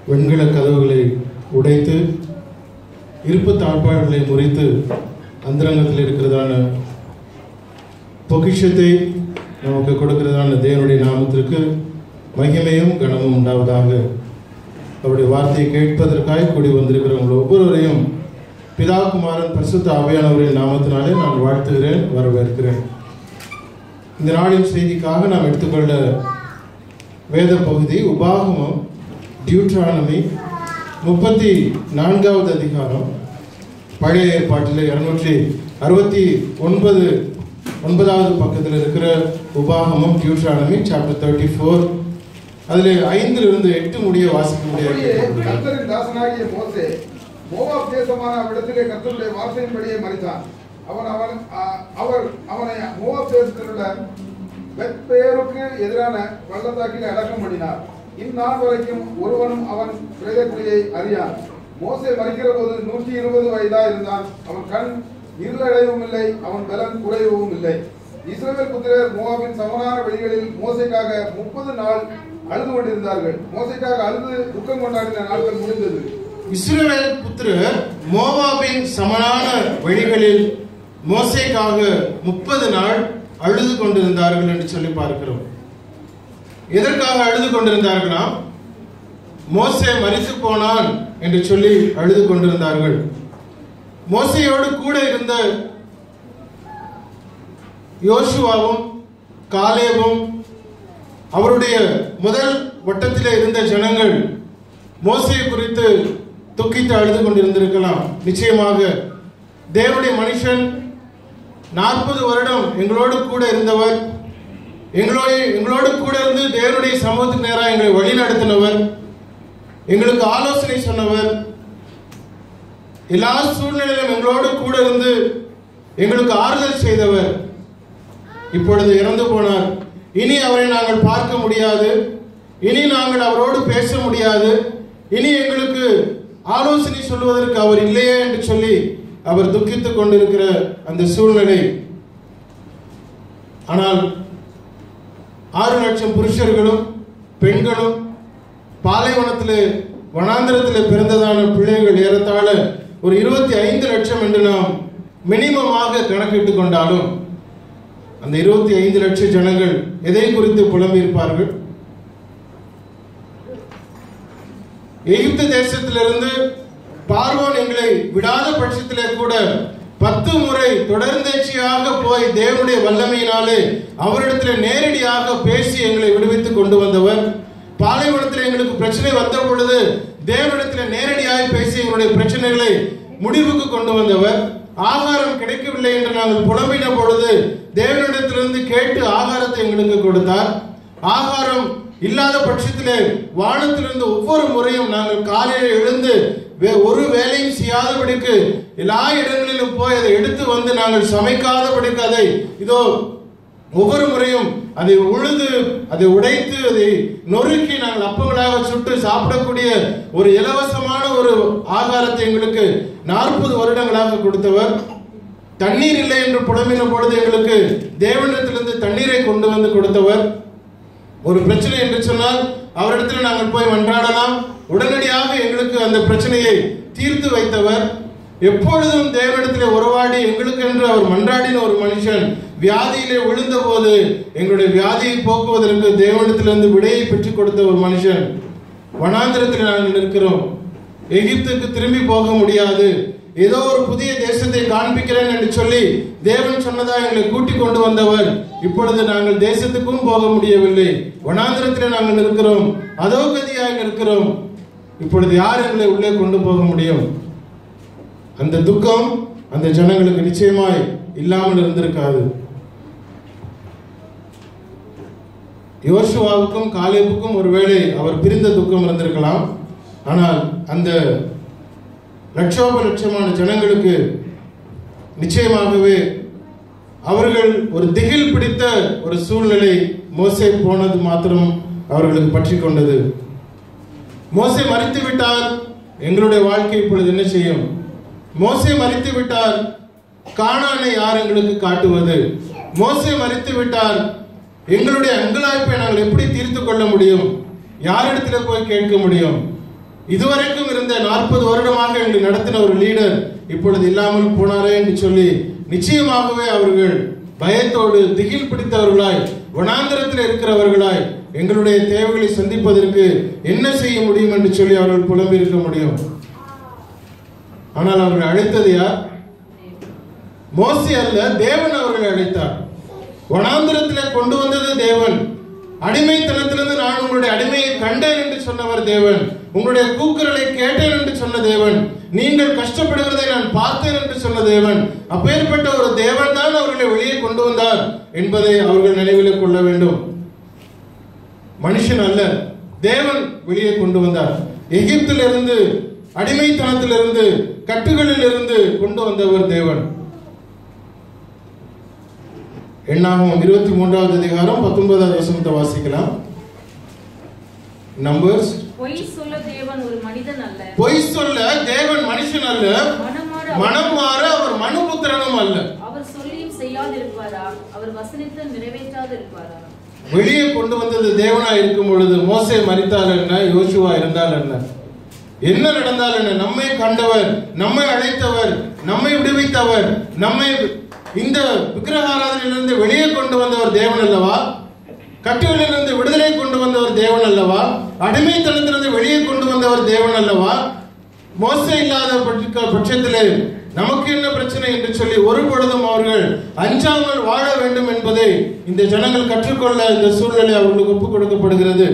வெண்கல கதவுகளை உடைத்து இருப்பு தாழ்பாடுகளை முறித்து அந்தரங்கத்தில் இருக்கிறதான பொக்கிஷத்தை நமக்கு கொடுக்கிறதான தேவனுடைய நாமத்திற்கு மகிமையும் கனமும் உண்டாவதாக அவருடைய வார்த்தையை கேட்பதற்காக கூடி வந்திருக்கிறவங்க ஒவ்வொருவரையும் பிதா குமாரன் பரிசுத்த ஆவியானவரின் நாமத்தினாலே நான் வாழ்த்துகிறேன் வரவேற்கிறேன் இந்த நாளின் செய்திக்காக நாம் எடுத்துக்கொள்ள வேத பகுதி உபாகமம் டியூட்ரானமி முப்பத்தி நான்காவது அதிகாரம் பழைய ஏற்பாட்டில் இருநூற்றி அறுபத்தி ஒன்பது ஒன்பதாவது பக்கத்தில் இருக்கிற உபாகமம் டியூட்ரானமி சாப்டர் தேர்ட்டி ஃபோர் அதில் ஐந்திலிருந்து எட்டு முடிய வாசிக்க அப்படியே முடியாது கர்த்தரின் தாசனாகிய மோசே மோவாப் தேசமான அவ்விடத்திலே கர்த்தருடைய வார்த்தையின்படியே மறித்தான் அவன் அவன் அ- அவர் அவனை மோவாப் தேசத்தில் உள்ள பெத்பேருக்கு எதிரான பள்ளத்தாக்கில் அடக்கம் பண்ணினார் இந்நாள் வரைக்கும் ஒருவனும் அவன் பிரேதக்கிரியை அறியான் மோசே மறிக்கிற போது நூற்றி இருபது வயதா இருந்தான் அவன் கண் இருளடையவும் இல்லை அவன் பலன் குறையவும் இல்லை இஸ்ரவேல் புத்திரர் மோவாபின் சமனான வழிகளில் மோசைக்காக முப்பது நாள் அழுது கொண்டிருந்தார்கள் மோசைக்காக அழுது துக்கம் கொண்டாடின நாட்கள் முடிந்தது இஸ்ரவேல் புத்திரர் மோவாபின் சமனான வழிகளில் மோசேக்காக முப்பது நாள் அழுது கொண்டிருந்தார்கள் என்று சொல்லி பார்க்கிறோம் எதற்காக அழுது கொண்டிருந்தார்களாம் மோசே மரித்து போனான் என்று சொல்லி அழுது கொண்டிருந்தார்கள் மோசையோடு கூட இருந்த யோசுவாவும் காலேபும் அவருடைய முதல் வட்டத்திலே இருந்த ஜனங்கள் மோசையை குறித்து துக்கித்து அழுது கொண்டிருந்திருக்கலாம் நிச்சயமாக தேவனுடைய மனுஷன் நாற்பது வருடம் எங்களோடு கூட இருந்தவர் எங்களோட எங்களோடு கூட இருந்து தேவனுடைய சமூகத்துக்கு நேராக எங்களை வழி நடத்தினவர் எங்களுக்கு ஆலோசனை சொன்னவர் எல்லா சூழ்நிலையிலும் எங்களோடு கூட இருந்து எங்களுக்கு ஆறுதல் செய்தவர் இப்பொழுது இறந்து போனார் இனி அவரை நாங்கள் பார்க்க முடியாது இனி நாங்கள் அவரோடு பேச முடியாது இனி எங்களுக்கு ஆலோசனை சொல்வதற்கு அவர் இல்லையே என்று சொல்லி அவர் துக்கித்துக் கொண்டிருக்கிற அந்த சூழ்நிலை ஆனால் ஆறு லட்சம் புருஷர்களும் பெண்களும் பாலைவனத்திலே வனாந்திரத்திலே பிறந்ததான பிள்ளைகள் ஏறத்தாழ ஒரு இருபத்தி ஐந்து லட்சம் என்று நாம் மினிமமாக கணக்கிட்டு கொண்டாலும் அந்த இருபத்தி ஐந்து லட்சம் ஜனங்கள் எதை குறித்து புலம்பியிருப்பார்கள் எகிப்து தேசத்திலிருந்து பார்வோன் எங்களை விடாத பட்சத்திலே கூட பத்து முறை தொடர்ந்தேச்சியாக போய் தேவனுடைய வல்லமையினாலே அவரிடத்தில் நேரடியாக பேசி எங்களை விடுவித்துக் கொண்டு வந்தவர் பாலைவனத்தில் எங்களுக்கு பிரச்சனை வந்த பொழுது தேவனிடத்தில் நேரடியாக பேசி எங்களுடைய பிரச்சனைகளை முடிவுக்கு கொண்டு வந்தவர் ஆகாரம் கிடைக்கவில்லை என்று நாங்கள் புலம்பின பொழுது தேவனிடத்திலிருந்து கேட்டு ஆகாரத்தை எங்களுக்கு கொடுத்தார் ஆகாரம் இல்லாத பட்சத்திலே வானத்திலிருந்து ஒவ்வொரு முறையும் நாங்கள் காலையில் எழுந்து வே- ஒரு வேலையும் செய்யாதபடிக்கு எல்லா இடங்களிலும் போய் அதை எடுத்து வந்து நாங்கள் சமைக்காதபடிக்கு அதை இதோ ஒவ்வொரு முறையும் அதை உழுது அதை உடைத்து அதை நொறுக்கி நாங்கள் அப்பங்களாக சுட்டு சாப்பிடக்கூடிய ஒரு இலவசமான ஒரு ஆகாரத்தை எங்களுக்கு நாற்பது வருடங்களாக கொடுத்தவர் தண்ணீர் இல்லை என்று புலம்பின பொழுது எங்களுக்கு தேவனிடத்திலிருந்து தண்ணீரை கொண்டு வந்து கொடுத்தவர் ஒரு பிரச்சனை என்று சொன்னால் அவரிடத்தில் நாங்கள் போய் மன்றாடலாம் உடனடியாக எங்களுக்கு அந்த பிரச்சனையை தீர்த்து வைத்தவர் எப்பொழுதும் தேவனிடத்திலே உறவாடி எங்களுக்கென்று அவர் மன்றாடின ஒரு மனுஷன் வியாதியிலே விழுந்த போது எங்களுடைய வியாதியை போக்குவதற்கு தேவனிடத்திலிருந்து விடையை பெற்றுக் கொடுத்த ஒரு மனுஷன் வனாந்திரத்தில் நாங்கள் இருக்கிறோம் எகிப்துக்கு திரும்பி போக முடியாது ஏதோ ஒரு புதிய தேசத்தை காண்பிக்கிறேன் என்று சொல்லி தேவன் சொன்னதா எங்களை கூட்டிக் கொண்டு வந்தவர் இப்பொழுது நாங்கள் தேசத்துக்கும் போக முடியவில்லை வனாந்திரத்தில் நாங்கள் இருக்கிறோம் அதோ கதியாக இருக்கிறோம் இப்பொழுது யார் எங்களை உள்ளே கொண்டு போக முடியும் அந்த துக்கம் அந்த ஜனங்களுக்கு நிச்சயமாய் இல்லாமல் இருந்திருக்காது யோசுவாவுக்கும் காலேபுக்கும் ஒருவேளை அவர் பிரிந்த துக்கம் இருந்திருக்கலாம் ஆனால் அந்த லட்சோப லட்சமான ஜனங்களுக்கு நிச்சயமாகவே அவர்கள் ஒரு திகில் பிடித்த ஒரு சூழ்நிலை மோசே போனது மாத்திரம் அவர்களுக்கு பற்றி கொண்டது மோசே மறித்து விட்டால் எங்களுடைய வாழ்க்கை இப்பொழுது என்ன செய்யும் மோசே மறித்து விட்டால் காணானை யார் எங்களுக்கு காட்டுவது மோசே மறித்து விட்டால் எங்களுடைய அங்கலாய்ப்பை நாங்கள் எப்படி தீர்த்து கொள்ள முடியும் யாரிடத்துல போய் கேட்க முடியும் இதுவரைக்கும் இருந்த நாற்பது வருடமாக எங்களை நடத்தின ஒரு லீடர் இப்பொழுது இல்லாமல் போனாரே என்று சொல்லி நிச்சயமாகவே அவர்கள் பயத்தோடு திகில் பிடித்தவர்களாய் வனாந்திரத்தில் இருக்கிறவர்களாய் எங்களுடைய தேவைகளை சந்திப்பதற்கு என்ன செய்ய முடியும் என்று சொல்லி அவர்கள் புலம்பி இருக்க முடியும் ஆனால் அவர்கள் அழைத்தது யார் மோசி அல்ல தேவன் அவர்களை அழைத்தார் வனாந்திரத்திலே கொண்டு வந்தது தேவன் அடிமைத்தனத்திலிருந்து நான் உங்களுடைய அடிமையை கண்டேன் என்று சொன்னவர் தேவன் உங்களுடைய கூக்குரலை கேட்டேன் என்று சொன்ன தேவன் நீங்கள் கஷ்டப்படுகிறதை நான் பார்த்தேன் என்று சொன்ன தேவன் அப்பேற்பட்ட ஒரு தேவன் தான் அவர்களை வெளியே கொண்டு வந்தார் என்பதை அவர்கள் நினைவில் கொள்ள வேண்டும் மனுஷன் அல்ல தேவன் வெளியே கொண்டு வந்தார் எகிப்திலிருந்து அடிமைத்தனத்திலிருந்து கட்டுகளில் இருந்து கொண்டு வந்தவர் தேவன் எண்ணாகும் இருபத்தி மூன்றாவது அதிகாரம் பத்தொன்பதாவது வசனத்தை வாசிக்கலாம் நம்பர்ஸ் பொய் சொல்ல தேவன் ஒரு மனிதன் அல்ல பொய் சொல்ல தேவன் மனுஷன் அல்ல மனமாற மனம் மாற அவர் மனுபுத்திரனும் அல்ல அவர் சொல்லியும் செய்யாதிருப்பாரா அவர் வசனித்து நிறைவேற்றாதிருப்பாரா வெளியே கொண்டு வந்தது தேவனா இருக்கும் பொழுது மோசே மறித்தால் என்ன யோசுவா இருந்தால் என்ன என்ன நடந்தால் என்ன நம்மை கண்டவர் நம்மை அழைத்தவர் நம்மை விடுவித்தவர் நம்மை இந்த விக்கிரகாராதனையிலிருந்து வெளியே கொண்டு வந்தவர் தேவன் அல்லவா கட்டுகளிலிருந்து விடுதலை கொண்டு வந்தவர் தேவன் அல்லவா அடிமைத்தனத்திலிருந்து வெளியே கொண்டு வந்தவர் தேவன் அல்லவா மோசே இல்லாத பட்ச- பட்சத்திலே நமக்கு என்ன பிரச்சனை என்று சொல்லி ஒரு பொழுதும் அவர்கள் அஞ்சாமல் வாழ வேண்டும் என்பதை இந்த ஜனங்கள் கற்றுக்கொள்ள இந்த சூழ்நிலை அவர்களுக்கு ஒப்புக் கொடுக்கப்படுகிறது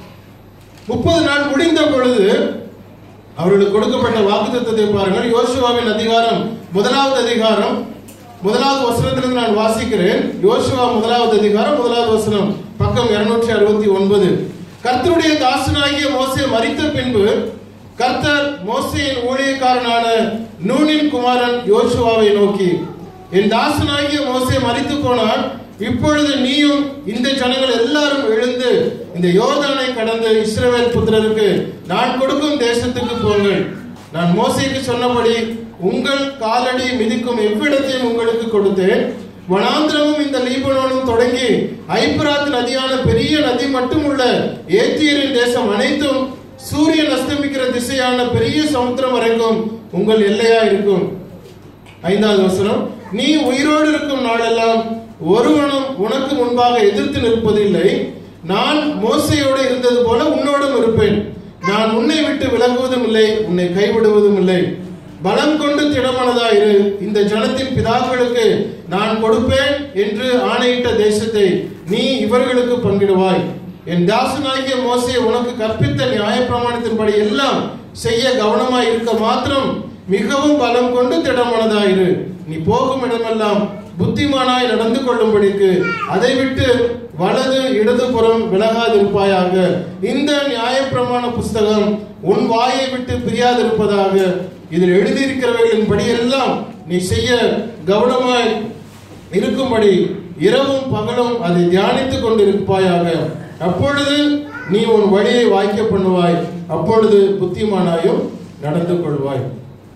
முப்பது நாள் முடிந்த பொழுது அவர்களுக்கு கொடுக்கப்பட்ட வாக்குத்தத்தத்தை பாருங்கள் யோசுவாவின் அதிகாரம் முதலாவது அதிகாரம் முதலாவது வசனத்திலிருந்து நான் வாசிக்கிறேன் யோசுவா முதலாவது அதிகாரம் முதலாவது வசனம் பக்கம் இருநூற்றி அறுபத்தி ஒன்பது கர்த்தருடைய தாசனாகிய மோசே மரித்த பின்பு கர்த்தர் மோசேயின் ஊழியக்காரனான நூனின் குமாரன் யோசுவாவை நோக்கி என் தாசனாகிய மோசே மரித்து போனான் இப்பொழுது நீயும் இந்த ஜனங்கள் எல்லாரும் எழுந்து இந்த யோர்தானை கடந்து இஸ்ரவேல் புத்திரருக்கு நான் கொடுக்கும் தேசத்துக்கு போங்கள் நான் மோசேக்கு சொன்னபடி உங்கள் காலடி மிதிக்கும் எவ்விடத்தையும் உங்களுக்கு கொடுத்தேன் வனாந்திரமும் இந்த லீபனோனும் தொடங்கி ஐப்ராத் நதியான பெரிய நதி மட்டும் உள்ள ஏத்தியரின் தேசம் அனைத்தும் சூரியன் அஸ்தமிக்கிற திசையான பெரிய சமுத்திரம் வரைக்கும் உங்கள் எல்லையா இருக்கும் ஐந்தாவது வசனம் நீ உயிரோடு இருக்கும் நாளெல்லாம் ஒருவனும் உனக்கு முன்பாக எதிர்த்து நிற்பதில்லை நான் மோசையோடு இருந்தது போல உன்னோடும் இருப்பேன் நான் உன்னை விட்டு விலகுவதும் இல்லை உன்னை கைவிடுவதும் இல்லை பலம் கொண்டு திடமனதாயிரு இந்த ஜனத்தின் பிதாக்களுக்கு நான் கொடுப்பேன் என்று ஆணையிட்ட தேசத்தை நீ இவர்களுக்கு பங்கிடுவாய் என் தாசனாகிய மோசே உனக்கு கற்பித்த நியாயப்பிரமாணத்தின்படி எல்லாம் செய்ய கவனமாய் இருக்க மாத்திரம் மிகவும் பலம் கொண்டு திடமனதாயிரு நீ போகும் இடமெல்லாம் புத்திமானாய் நடந்து கொள்ளும்படிக்கு அதை விட்டு வலது இடதுபுறம் விலகாதிருப்பாயாக இந்த நியாயப்பிரமாண புஸ்தகம் உன் வாயை விட்டு பிரியாதிருப்பதாக இதில் எழுதியிருக்கிறவைகளின் படியெல்லாம் நீ செய்ய கவனமாய் இருக்கும்படி இரவும் பகலும் அதை தியானித்துக் கொண்டிருப்பாயாக அப்பொழுது நீ உன் வழியை வாய்க்க பண்ணுவாய் அப்பொழுது புத்திமானாயும் நடந்து கொள்வாய்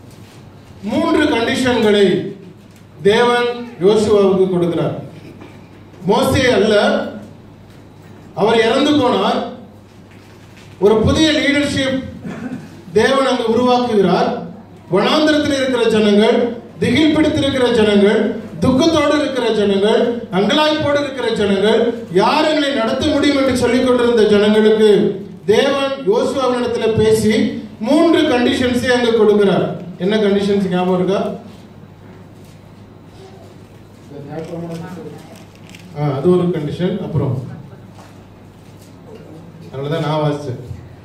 மூன்று கண்டிஷன்களை தேவன் யோசுவாவுக்கு கொடுக்கிறார் மோசே அல்ல அவர் இறந்து போனார் ஒரு புதிய லீடர்ஷிப் தேவன் அங்கு உருவாக்குகிறார் வனாந்திரத்தில் இருக்கிற ஜனங்கள் திகில் பிடித்திருக்கிற ஜனங்கள் துக்கத்தோடு இருக்கிற ஜனங்கள் அங்கலாய்ப்போடு இருக்கிற ஜனங்கள் யார் எங்களை நடத்த முடியும் என்று சொல்லிக் கொண்டிருந்த ஜனங்களுக்கு தேவன் யோசுவாவினிடத்தில் பேசி மூன்று கண்டிஷன்ஸை அங்கு கொடுக்கிறார் என்ன கண்டிஷன்ஸ் ஞாபகம் இருக்கா இந்த நியாயப்பிரமாணம் ஆ, அது ஒரு கண்டிஷன் அப்புறம் அதனாலதான் நான் வாசிச்சேன்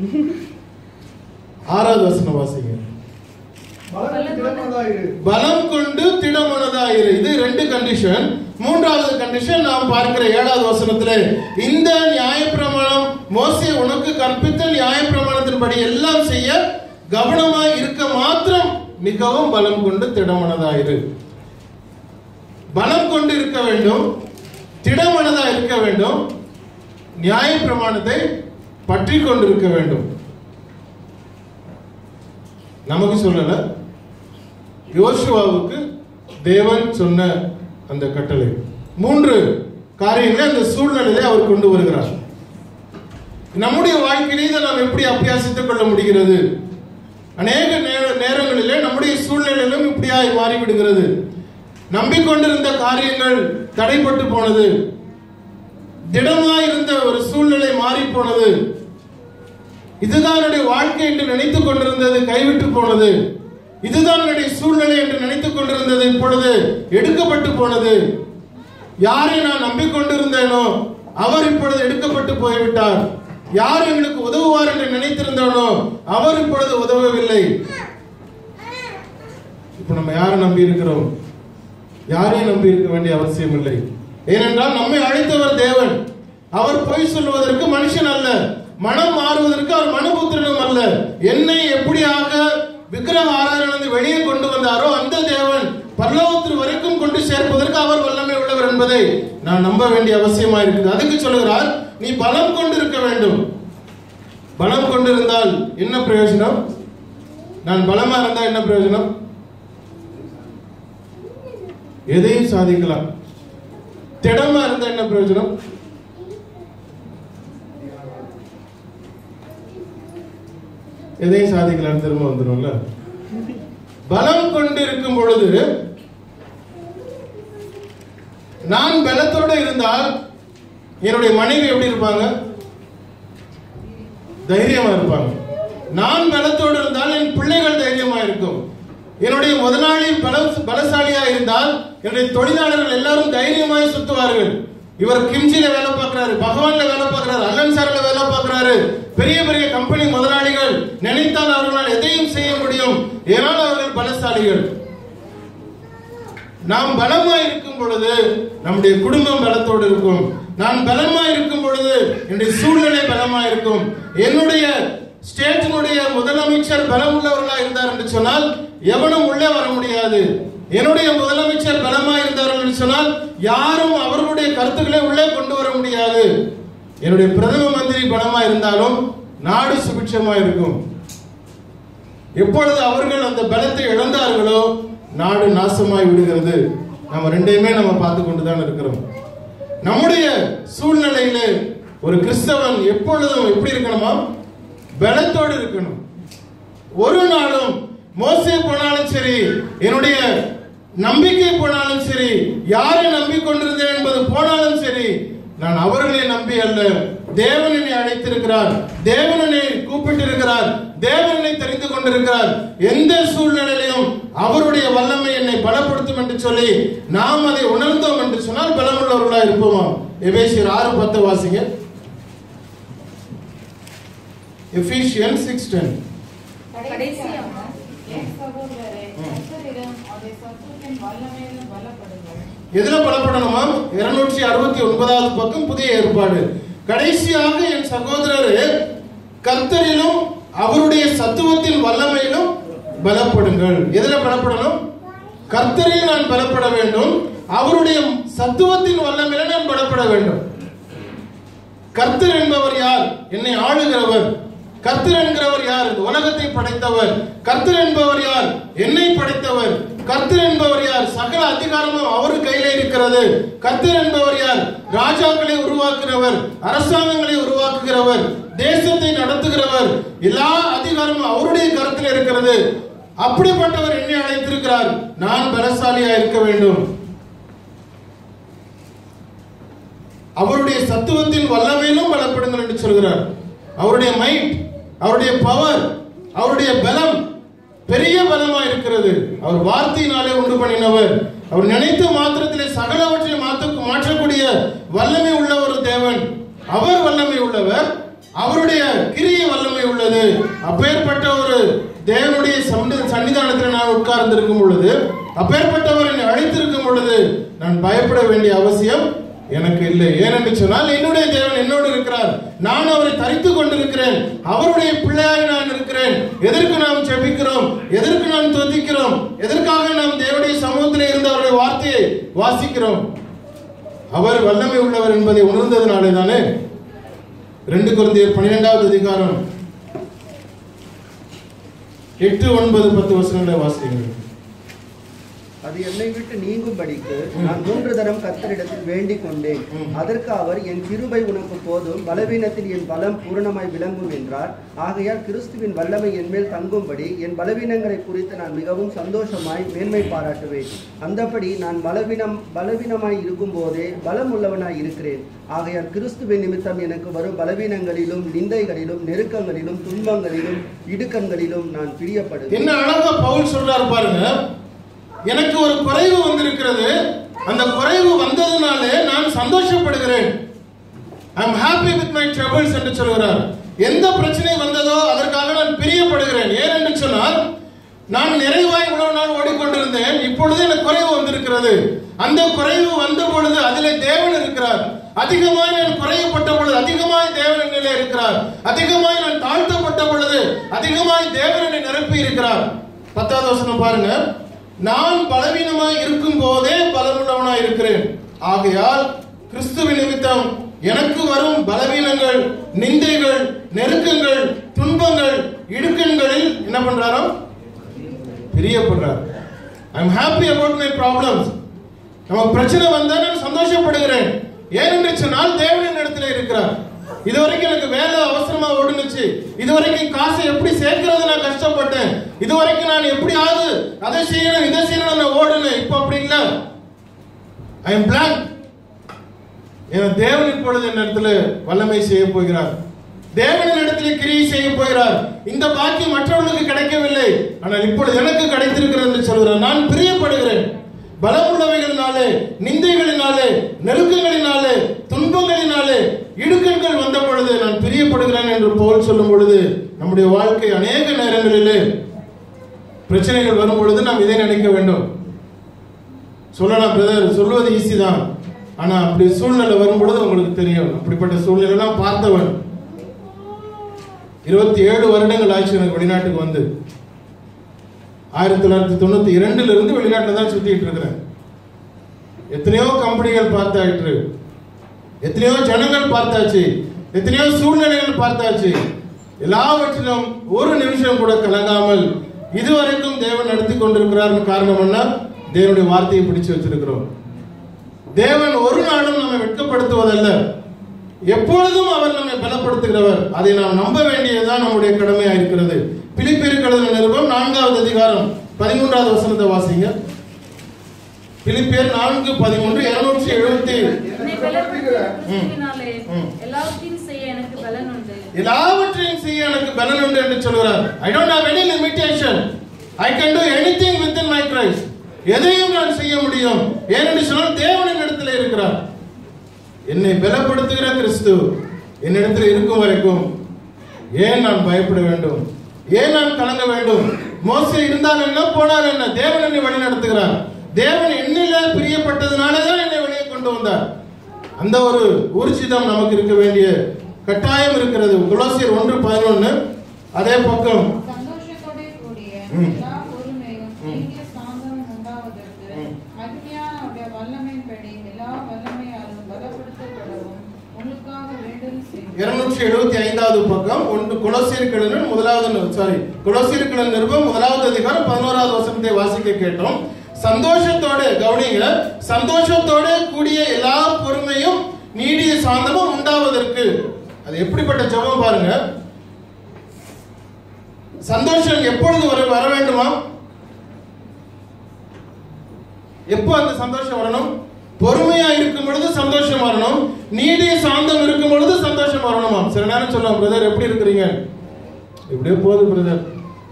ஆறாவது வசனம் வாசிங்க பலன் திடமனதாயிரு பலம் கொண்டு திடமனதாயிரு இது ரெண்டு கண்டிஷன் மூன்றாவது கண்டிஷன் நாம் பார்க்கிற ஏழாவது வசனத்திலே இந்த நியாயப்பிரமாணம் மோசே உனக்கு கற்பித்த நியாயப்பிரமாணத்தின்படி எல்லாம் செய்ய கவனமாய் இருக்க மாத்திரம் மிகவும் பலம் கொண்டு திடமனதாயிரு பலம் கொண்டு இருக்க வேண்டும் திடமனதா இருக்க வேண்டும் நியாயப்பிரமாணத்தை பற்றி கொண்டிருக்க வேண்டும் நமக்கு சொல்லல யோசுவாவுக்கு தேவன் சொன்ன அந்த கட்டளை மூன்று காரியங்களை அந்த சூழ்நிலையை அவர் கொண்டு வருகிறார் நம்முடைய வாழ்க்கையிலே இதை நாம் எப்படி அபியாசித்துக் கொள்ள முடிகிறது அநேக நேர- நேரங்களிலே நம்முடைய சூழ்நிலையிலும் இப்படியாய் மாறிவிடுகிறது நம்பிக்கொண்டிருந்த காரியங்கள் தடைப்பட்டு போனது திடமாயிருந்த ஒரு சூழ்நிலை மாறி போனது இதுதான் என்னுடைய வாழ்க்கை என்று நினைத்துக் கொண்டிருந்தது கைவிட்டு போனது இதுதான் என்னுடைய சூழ்நிலை என்று நினைத்துக் கொண்டிருந்தது இப்பொழுது எடுக்கப்பட்டு போனது யாரை நான் நம்பிக்கொண்டிருந்தேனோ அவர் இப்பொழுது எடுக்கப்பட்டு போய்விட்டார் யார் எங்களுக்கு உதவுவார் என்று நினைத்திருந்தானோ அவர் இப்பொழுது உதவவில்லை இப்ப நம்ம யாரை நம்பி இருக்கிறோம் யாரையும் நம்பி இருக்க வேண்டிய அவசியம் இல்லை ஏனென்றால் நம்மை அழைத்தவர் தேவன் அவர் பொய் சொல்வதற்கு மனுஷன் அல்ல மனம் மாறுவதற்கு அவர் மனுபுத்திரனும் அல்ல என்னை எப்படியாக விக்கிரக ஆராதனை வெளியே கொண்டு வந்தாரோ அந்த தேவன் பரலோகத்திற்கு வரைக்கும் கொண்டு சேர்ப்பதற்கு அவர் வல்லமை உள்ளவர் என்பதை நான் நம்ப வேண்டிய அவசியமா இருக்குது அதுக்கு சொல்லுகிறார் நீ பலம் கொண்டு இருக்க வேண்டும் பலம் கொண்டிருந்தால் என்ன பிரயோஜனம் நான் பலமா இருந்தா என்ன பிரயோஜனம் எதையும் சாதிக்கலாம் திடமா இருந்தா என்ன பிரயோஜனம் எதையும் சாதிக்கலாம் திரும்ப வந்துடும்ல பலம் கொண்டிருக்கும் பொழுது நான் பலத்தோடு இருந்தால் என்னுடைய மனைவி எப்படி இருப்பாங்க தைரியமா இருப்பாங்க நான் பலத்தோடு இருந்தால் என் பிள்ளைகள் தைரியமா இருக்கும் என்னுடைய முதலாளி பல பலசாலியா இருந்தால் என்னுடைய தொழிலாளர்கள் எல்லாரும் தைரியமாய் சுத்துவார்கள் இவர் கிம்ஜில வேலை பார்க்கிறாரு பகவான்ல வேலை பார்க்கிறாரு அல்லன் சார்ல வேலை பார்க்கிறாரு பெரிய பெரிய கம்பெனி முதலாளிகள் நினைத்தால் அவர்களால் எதையும் செய்ய முடியும் ஏனால் அவர்கள் பலசாலிகள் நாம் பலமா இருக்கும் பொழுது நம்முடைய குடும்பம் பலத்தோடு இருக்கும் நான் பலமா இருக்கும் பொழுது என்னுடைய சூழ்நிலை பலமா இருக்கும் என்னுடைய ஸ்டேட்டினுடைய முதலமைச்சர் பலம் உள்ளவர்களா இருந்தார் என்று சொன்னால் எவனும் உள்ளே வர முடியாது என்னுடைய முதலமைச்சர் பலமா இருந்தார்கள் என்று சொன்னால் யாரும் அவர்களுடைய கருத்துக்களை உள்ளே கொண்டு வர முடியாது என்னுடைய பிரதம மந்திரி பலமா இருந்தாலும் நாடு சுபிட்சமா இருக்கும் எப்பொழுது அவர்கள் அந்த பலத்தை இழந்தார்களோ நாடு நாசமாய் விடுகிறது நம்ம ரெண்டையுமே நம்ம பார்த்து கொண்டுதான் இருக்கிறோம் நம்முடைய சூழ்நிலையில ஒரு கிறிஸ்தவன் எப்பொழுதும் எப்படி இருக்கணுமா பலத்தோடு இருக்கணும் ஒரு நாளும் மோசே போனாலும் சரி என்னுடைய நம்பிக்கை போனாலும் சரி யாரை நம்பிக்கொண்டிருந்தேன் என்பது போனாலும் சரி நான் அவர்களை நம்பி அல்ல தேவன் என்னை அழைத்திருக்கிறார் தேவன் என்னை கூப்பிட்டிருக்கிறார் தேவன் என்னை தெரிந்து கொண்டிருக்கிறார் எந்த சூழ்நிலையிலும் அவருடைய வல்லமை என்னை பலப்படுத்தும் என்று சொல்லி நாம் அதை உணர்ந்தோம் என்று சொன்னால் பலமுள்ளவர்களா இருப்போமா எபேசியர் ஆறு பத்து வாசிங்க எஃபிஷியன் சிக்ஸ் டென் கடைசியாக என் சகோதரரே, கர்த்தரிடம் அவருடைய சத்துவத்தின் வல்லமையிலும் பலப்படுங்கள். எதுல பலப்படணுமா இருநூற்றி அறுபத்தி ஒன்பதாவது பக்கம் புதிய ஏற்பாடு கடைசியாக என் சகோதரரே கர்த்தரிலும் அவருடைய சத்துவத்தின் வல்லமையிலும் பலப்படுங்கள் எதுல பலப்படணும் கர்த்தரில் நான் பலப்பட வேண்டும் அவருடைய சத்துவத்தின் வல்லமையில நான் பலப்பட வேண்டும் கர்த்தர் என்பவர் யார் என்னை ஆளுகிறவர் கர்த்தர் என்கிறவர் யார் இந்த உலகத்தை படைத்தவர் கர்த்தர் என்பவர் யார் என்னை படைத்தவர் கர்த்தர் என்பவர் யார் சகல அதிகாரமும் அவர் கையில இருக்கிறது கர்த்தர் என்பவர் யார் ராஜாக்களை உருவாக்குகிறவர் அரசாங்கங்களை உருவாக்குகிறவர் தேசத்தை நடத்துகிறவர் எல்லா அதிகாரமும் அவருடைய கருத்தில் இருக்கிறது அப்படிப்பட்டவர் என்னை அழைத்திருக்கிறார் நான் பலசாலியா இருக்க வேண்டும் அவருடைய சத்துவத்தின் வல்லமையிலும் பலப்படுங்கள் என்று சொல்கிறார் அவருடைய மைண்ட் அவருடைய பவர் அவருடைய பலம் பெரிய பலமா இருக்கிறது அவர் வார்த்தையினாலே உண்டு பண்ணினவர் அவர் நினைத்த மாத்திரத்திலே சகலவற்றை மாற்ற மாற்றக்கூடிய வல்லமை உள்ள ஒரு தேவன் அவர் வல்லமை உள்ளவர் அவருடைய கிரிய வல்லமை உள்ளது அப்பேற்பட்ட ஒரு தேவனுடைய சந்தி- சன்னிதானத்தில் நான் உட்கார்ந்திருக்கும் பொழுது அப்பேற்பட்டவர் என்னை அழைத்திருக்கும் பொழுது நான் பயப்பட வேண்டிய அவசியம் எனக்கு இல்லை ஏனென்று சொன்னால் என்னுடைய தேவன் என்னோடு இருக்கிறார் நான் அவரை தரித்து கொண்டிருக்கிறேன் அவருடைய பிள்ளையாய் நான் இருக்கிறேன் எதற்கு நாம் ஜெபிக்கிறோம் எதற்கு நாம் துதிக்கிறோம் எதற்காக நாம் தேவனுடைய சமூகத்தில் இருந்து அவருடைய வார்த்தையை வாசிக்கிறோம் அவர் வல்லமை உள்ளவர் என்பதை உணர்ந்ததுனாலே தானே ரெண்டு குழந்தையர் பன்னிரெண்டாவது அதிகாரம் எட்டு ஒன்பது பத்து வசனங்களை வாசிக்கிறேன் அது என்னை விட்டு நீங்கும்படிக்கு நான் மூன்று தரம் கர்த்தரிடத்தில் வேண்டிக் கொண்டேன் அதற்கு அவர் என் கிருபை உனக்கு போதும் பலவீனத்தில் என் பலம் பூரணமாய் விளங்கும் என்றார் ஆகையால் கிறிஸ்துவின் வல்லமை என் மேல் தங்கும்படி என் பலவீனங்களை குறித்து நான் மிகவும் சந்தோஷமாய் மேன்மை பாராட்டுவேன் அந்தபடி நான் பலவீனம் பலவீனமாய் இருக்கும் போதே பலம் உள்ளவனாய் இருக்கிறேன் ஆகையால் கிறிஸ்துவின் நிமித்தம் எனக்கு வரும் பலவீனங்களிலும் நிந்தைகளிலும் நெருக்கங்களிலும் துன்பங்களிலும் இடுக்கண்களிலும் நான் பிரியப்படுவேன் என்ன அழகா பவுல் சொல்றாரு பாருங்க எனக்கு ஒரு குறைவு வந்திருக்கிறது அந்த குறைவு வந்ததுனாலே நான் சந்தோஷப்படுகிறேன் I am happy with my troubles என்று சொல்கிறார் எந்த பிரச்சனை வந்ததோ அதற்காக நான் பிரியப்படுகிறேன் ஏன் என்று சொன்னால் நான் நிறைவாய் இவ்வளவு நாள் ஓடிக்கொண்டிருந்தேன் இப்பொழுது எனக்கு குறைவு வந்திருக்கிறது அந்த குறைவு வந்த பொழுது அதிலே தேவன் இருக்கிறார் அதிகமாய் நான் குறையப்பட்ட பொழுது அதிகமாய் தேவன் என்னிலே இருக்கிறார் அதிகமாய் நான் தாழ்த்தப்பட்ட பொழுது அதிகமாய் தேவன் என்னை நிரப்பி இருக்கிறார் பத்தாவது வசனம் பாருங்க நான் பலவீனமாய் இருக்கும் போதே பலமுள்ளவனாய் இருக்கிறேன் ஆகையால் கிறிஸ்துவின் நிமித்தம் எனக்கு வரும் பலவீனங்கள் நிந்தைகள் நெருக்கங்கள் துன்பங்கள் இடுக்கண்களில் என்ன பண்றாரோ பிரியப்படுறார் I am happy about my problems நமக்கு பிரச்சனை வந்தா நான் சந்தோஷப்படுகிறேன் ஏனென்று சொன்னால் தேவனின் இடத்துல இருக்கிறார் இதுவரைக்கும் எனக்கு வேலை அவசரமா ஓடுனுச்சு இதுவரைக்கும் காசை எப்படி சேர்க்கிறது நான் கஷ்டப்பட்டேன் இதுவரைக்கும் நான் எப்படியாவது அதை செய்யணும் இதை செய்யணும் நான் ஓடுனேன் இப்போ அப்படி இல்ல ஐ எம் பிளான் என் தேவன் இப்பொழுது என் இடத்துல வல்லமை செய்ய போகிறார் தேவனின் இடத்துல கிரியை செய்ய போகிறார் இந்த பாக்கியம் மற்றவர்களுக்கு கிடைக்கவில்லை ஆனால் இப்பொழுது எனக்கு கிடைத்திருக்கிறது என்று சொல்கிறார் நான் பிரியப்படுகிறேன் பலமுள்ளவைகளினாலே நிந்தைகளினாலே நெருக்கங்களினாலே துன்பங்களினாலே இடுக்கண்கள் வந்த பொழுது நான் பிரியப்படுகிறேன் என்று போல் சொல்லும் பொழுது நம்முடைய வாழ்க்கை அநேக நேரங்களிலே பிரச்சனைகள் வரும் பொழுது நாம் இதை நினைக்க வேண்டும் சொல்லலாம் பிரதர் சொல்லுவது ஈஸி தான் ஆனா அப்படி சூழ்நிலை வரும் பொழுது உங்களுக்கு தெரியும் அப்படிப்பட்ட சூழ்நிலைலாம் பார்த்தவன் இருபத்தி ஏழு வருடங்கள் ஆச்சு எனக்கு வெளிநாட்டுக்கு வந்து ஆயிரத்தி தொள்ளாயிரத்தி தொண்ணூத்தி இரண்டுல இருந்து வெளிநாட்டுல தான் சுத்திட்டு இருக்கிறேன் எத்தனையோ கம்பெனிகள் பார்த்தாயிற்று எத்தனையோ ஜனங்கள் பார்த்தாச்சு எத்தனையோ சூழ்நிலைகள் பார்த்தாச்சு எல்லாவற்றிலும் ஒரு நிமிஷம் கூட கலங்காமல் இதுவரைக்கும் தேவன் நடத்தி கொண்டிருக்கிறார் காரணம் என்ன தேவனுடைய வார்த்தையை பிடிச்சு வச்சிருக்கிறோம் தேவன் ஒரு நாளும் நம்மை வெட்கப்படுத்துவதல்ல எப்பொழுதும் அவர் நம்மை பலப்படுத்துகிறவர் அதை நாம் நம்ப வேண்டியதுதான் நம்முடைய கடமையா இருக்கிறது பிலிப்பியர் நிருபம் நான்காவது அதிகாரம் பதிமூன்றாவது வசனத்தை வாசிங்க பிலிப்பியர் நான்கு பதிமூன்று இருநூற்றி எழுபத்தி என்னை பலப்படுத்துகிற கிறிஸ்துவினாலே ம். எல்லாவற்றையும் செய்ய எனக்கு பலன் உண்டு எல்லாவற்றையும் செய்ய எனக்கு பலன் உண்டு என்று சொல்கிறார் I don't have any limitation I can do anything within my Christ எதையும் நான் செய்ய முடியும் ஏனென்று சொன்னால் தேவனின் இடத்துல இருக்கிறார் என்னை பலப்படுத்துகிற கிறிஸ்து என்னிடத்தில் இருக்கும் வரைக்கும் ஏன் நான் பயப்பட வேண்டும் ஏன் நான் கலங்க வேண்டும் மோசே இருந்தால் என்ன போனால் என்ன தேவன் என்னை வழி நடத்துகிறார் தேவன் என்னில பிரியப்பட்டதுனால தான் என்னை வெளியே கொண்டு வந்தார் அந்த ஒரு ஊர்ஜிதம் நமக்கு இருக்க வேண்டிய கட்டாயம் இருக்கிறது குலோசியர் ஒன்று பதினொன்னு அதே பக்கம் சந்தோஷத்தோடே கூடிய ம். எல்லா பொறுமையும் ம். நீடிய சாந்தமும் உண்டாவதற்கு ம். அருமையான அவருடைய வல்லமையின்படி எல்லா வல்லமையாலும் பலப்படுத்தப்படவும் உங்களுக்காக வேண்டுதல் செய்கிறேன். இருநூற்றி எழுபத்தி ஐந்தாவது பக்கம் ஒன்று குலசீர்கிழன் முதலாவது சாரி குலசீர்கிழன் நிருபம் முதலாவது அதிகாரம் பதினோராவது வசனத்தை வாசிக்க கேட்டோம் சந்தோஷத்தோட கவனிங்க சந்தோஷத்தோட கூடிய எல்லா பொறுமையும் நீடிய சாந்தமும் உண்டாவதற்கு அது எப்படிப்பட்ட ஜெபம் பாருங்க சந்தோஷம் எப்பொழுது வர வர வேண்டுமா எப்போ அந்த சந்தோஷம் வரணும் பொறுமையா இருக்கும் பொழுது சந்தோஷம் வரணும் நீடிய சாந்தம் இருக்கும் பொழுது சந்தோஷம் வரணுமா சில நேரம் சொல்லுவோம் பிரதர் எப்படி இருக்கிறீங்க எப்படியோ போகுது பிரதர்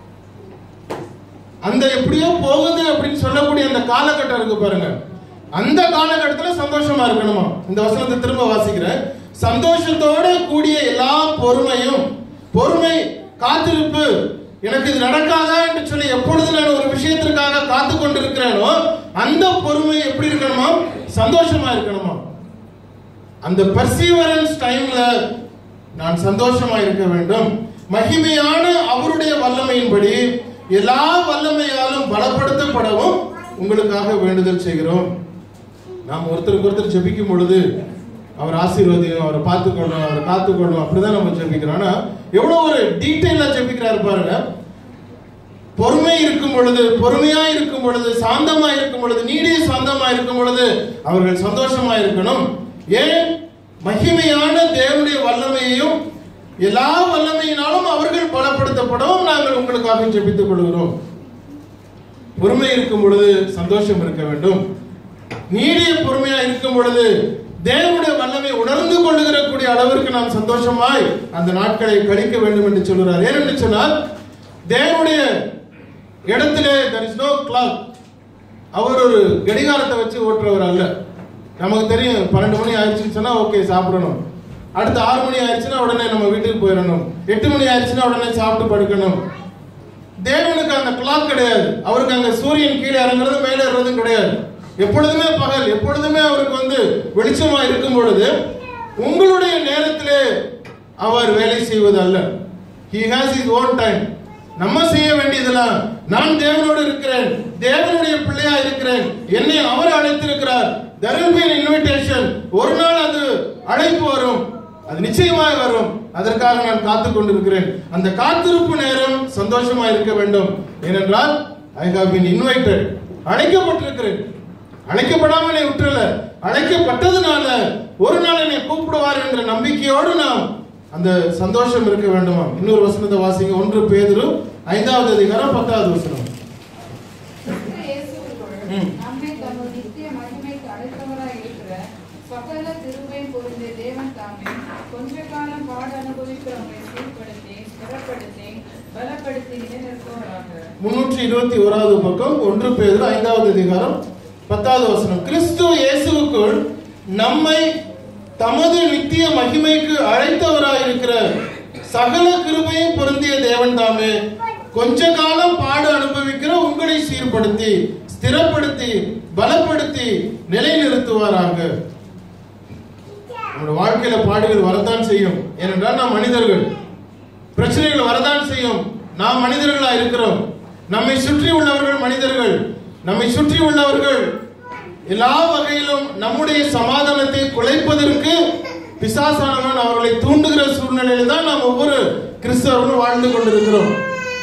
அந்த எப்படியோ போகுது அப்படின்னு சொல்லக்கூடிய அந்த காலகட்டம் இருக்கு பாருங்க அந்த காலகட்டத்துல சந்தோஷமா இருக்கணுமா இந்த வசனத்தை திரும்ப வாசிக்கிறேன் சந்தோஷத்தோட கூடிய எல்லா பொறுமையும் பொறுமை காத்திருப்பு எனக்கு இது நடக்காதா என்று சொல்லி எப்பொழுது நான் ஒரு விஷயத்திற்காக காத்து கொண்டிருக்கிறேனோ அந்த பொறுமை எப்படி இருக்கணுமா சந்தோஷமா இருக்கணுமா அந்த பர்சீவரன்ஸ் டைம்ல நான் சந்தோஷமா இருக்க வேண்டும் மகிமையான அவருடைய வல்லமையின்படி எல்லா வல்லமையாலும் பலப்படுத்தப்படவும் உங்களுக்காக வேண்டுதல் செய்கிறோம் நாம் ஒருத்தருக்கு ஒருத்தர் ஜெபிக்கும் பொழுது அவர் ஆசீர்வதியும் அவரை பார்த்துக்கொள்ளும் அவரை காத்துக்கொள்ளும் அப்படிதான் நம்ம ஜெபிக்கிறோம் ஆனா எவ்வளவு ஒரு டீட்டெயிலா ஜெபிக்கிறாரு பாருங்க பொறுமை இருக்கும் பொழுது பொறுமையா இருக்கும் பொழுது சாந்தமா இருக்கும் பொழுது நீடிய சாந்தமா இருக்கும் பொழுது அவர்கள் சந்தோஷமா இருக்கணும் ஏன் மகிமையான தேவனுடைய வல்லமையையும் எல்லா வல்லமையினாலும் அவர்கள் பலப்படுத்தப்படவும் நாங்கள் உங்களுக்காக ஜெபித்துக் கொள்கிறோம் பொறுமை இருக்கும் பொழுது சந்தோஷம் இருக்க வேண்டும் நீடிய பொறுமையா இருக்கும் பொழுது தேவனுடைய வல்லமை உணர்ந்து கொள்ளுகிற கூடிய அளவிற்கு நாம் சந்தோஷமாய் அந்த நாட்களை கழிக்க வேண்டும் என்று சொல்கிறார் ஏனென்று சொன்னால் தேவனுடைய இடத்திலே there is no clock அவர் ஒரு கடிகாரத்தை வச்சு ஓட்டுறவர் அல்ல நமக்கு தெரியும் பன்னெண்டு மணி ஆயிடுச்சுன்னு சொன்னா ஓகே சாப்பிடணும் அடுத்து ஆறு மணி ஆயிடுச்சுன்னா உடனே நம்ம வீட்டுக்கு போயிடணும் எட்டு மணி ஆயிடுச்சுன்னா உடனே சாப்பிட்டு படுக்கணும் தேவனுக்கு அந்த கிளாக் கிடையாது அவருக்கு அங்க சூரியன் கீழே இறங்குறது மேலே ஏறுறதும் கிடையாது எப்பொழுதுமே பகல் எப்பொழுதுமே அவருக்கு வந்து வெளிச்சமா இருக்கும் பொழுது உங்களுடைய நேரத்திலே அவர் வேலை செய்வது அல்ல he has his own time நம்ம செய்ய வேண்டியதெல்லாம் நான் தேவனோடு இருக்கிறேன் தேவனுடைய பிள்ளையா இருக்கிறேன் என்னை அவர் அழைத்திருக்கிறார் there will be an invitation ஒரு நாள் அது அழைப்பு வரும் அது நிச்சயமாய் வரும் அதற்காக நான் காத்துக் கொண்டிருக்கிறேன் அந்த காத்திருப்பு நேரம் சந்தோஷமா இருக்க வேண்டும் ஏனென்றால் ஐ ஹவ் been invited அழைக்கப்பட்டிருக்கிறேன் அழைக்கப்படாம என்னை விட்டுறல அழைக்கப்பட்டதுனால ஒரு நாள் என்னை கூப்பிடுவார் என்ற நம்பிக்கையோடு நாம் அந்த சந்தோஷம் இருக்க வேண்டுமா இன்னொரு வசனத்தை வாசிங்க ஒன்று பேதுரு ஐந்தாவது அதிகாரம் பத்தாவது வசனம் கிறிஸ்து இயேசுவுக்குள் ம். நம்மை தமது நித்திய மகிமைக்கு அழைத்தவராய் இருக்கிற சகல கிருபை பொருந்திய தேவன் தாமே கொஞ்ச காலம் பாடு அனுபவிக்கிறவங்களை சீர்படுத்தி ஸ்திரப்படுத்தி பலப்படுத்தி நிலைநிறுத்துவராக முன்னூற்றி இருபத்தி ஓராவது பக்கம் ஒன்று பேதுரு ஐந்தாவது அதிகாரம் பத்தாவது வசனம் கிறிஸ்து இயேசுவுக்குள் நம்மை தமது நித்திய மகிமைக்கு அழைத்தவராயிருக்கிற சகல கிருபையும் பொருந்திய தேவன் தாமே கொஞ்ச காலம் பாடு அனுபவிக்கிற உங்களை சீர்படுத்தி ஸ்திரப்படுத்தி பலப்படுத்தி நிலைநிறுத்துவாராக நம்முடைய வாழ்க்கையில பாடுகள் வரத்தான் செய்யும் ஏனென்றால் நாம் மனிதர்கள் பிரச்சனைகள் வரதான் செய்யும் நாம் மனிதர்களா இருக்கிறோம் நம்மை சுற்றி உள்ளவர்கள் மனிதர்கள் நம்மை சுற்றி உள்ளவர்கள் எல்லா வகையிலும் நம்முடைய சமாதானத்தை குலைப்பதற்கு பிசாசானவன் அவர்களை தூண்டுகிற சூழ்நிலையில் தான் நாம் ஒவ்வொரு கிறிஸ்தவர்களும் வாழ்ந்து கொண்டிருக்கிறோம்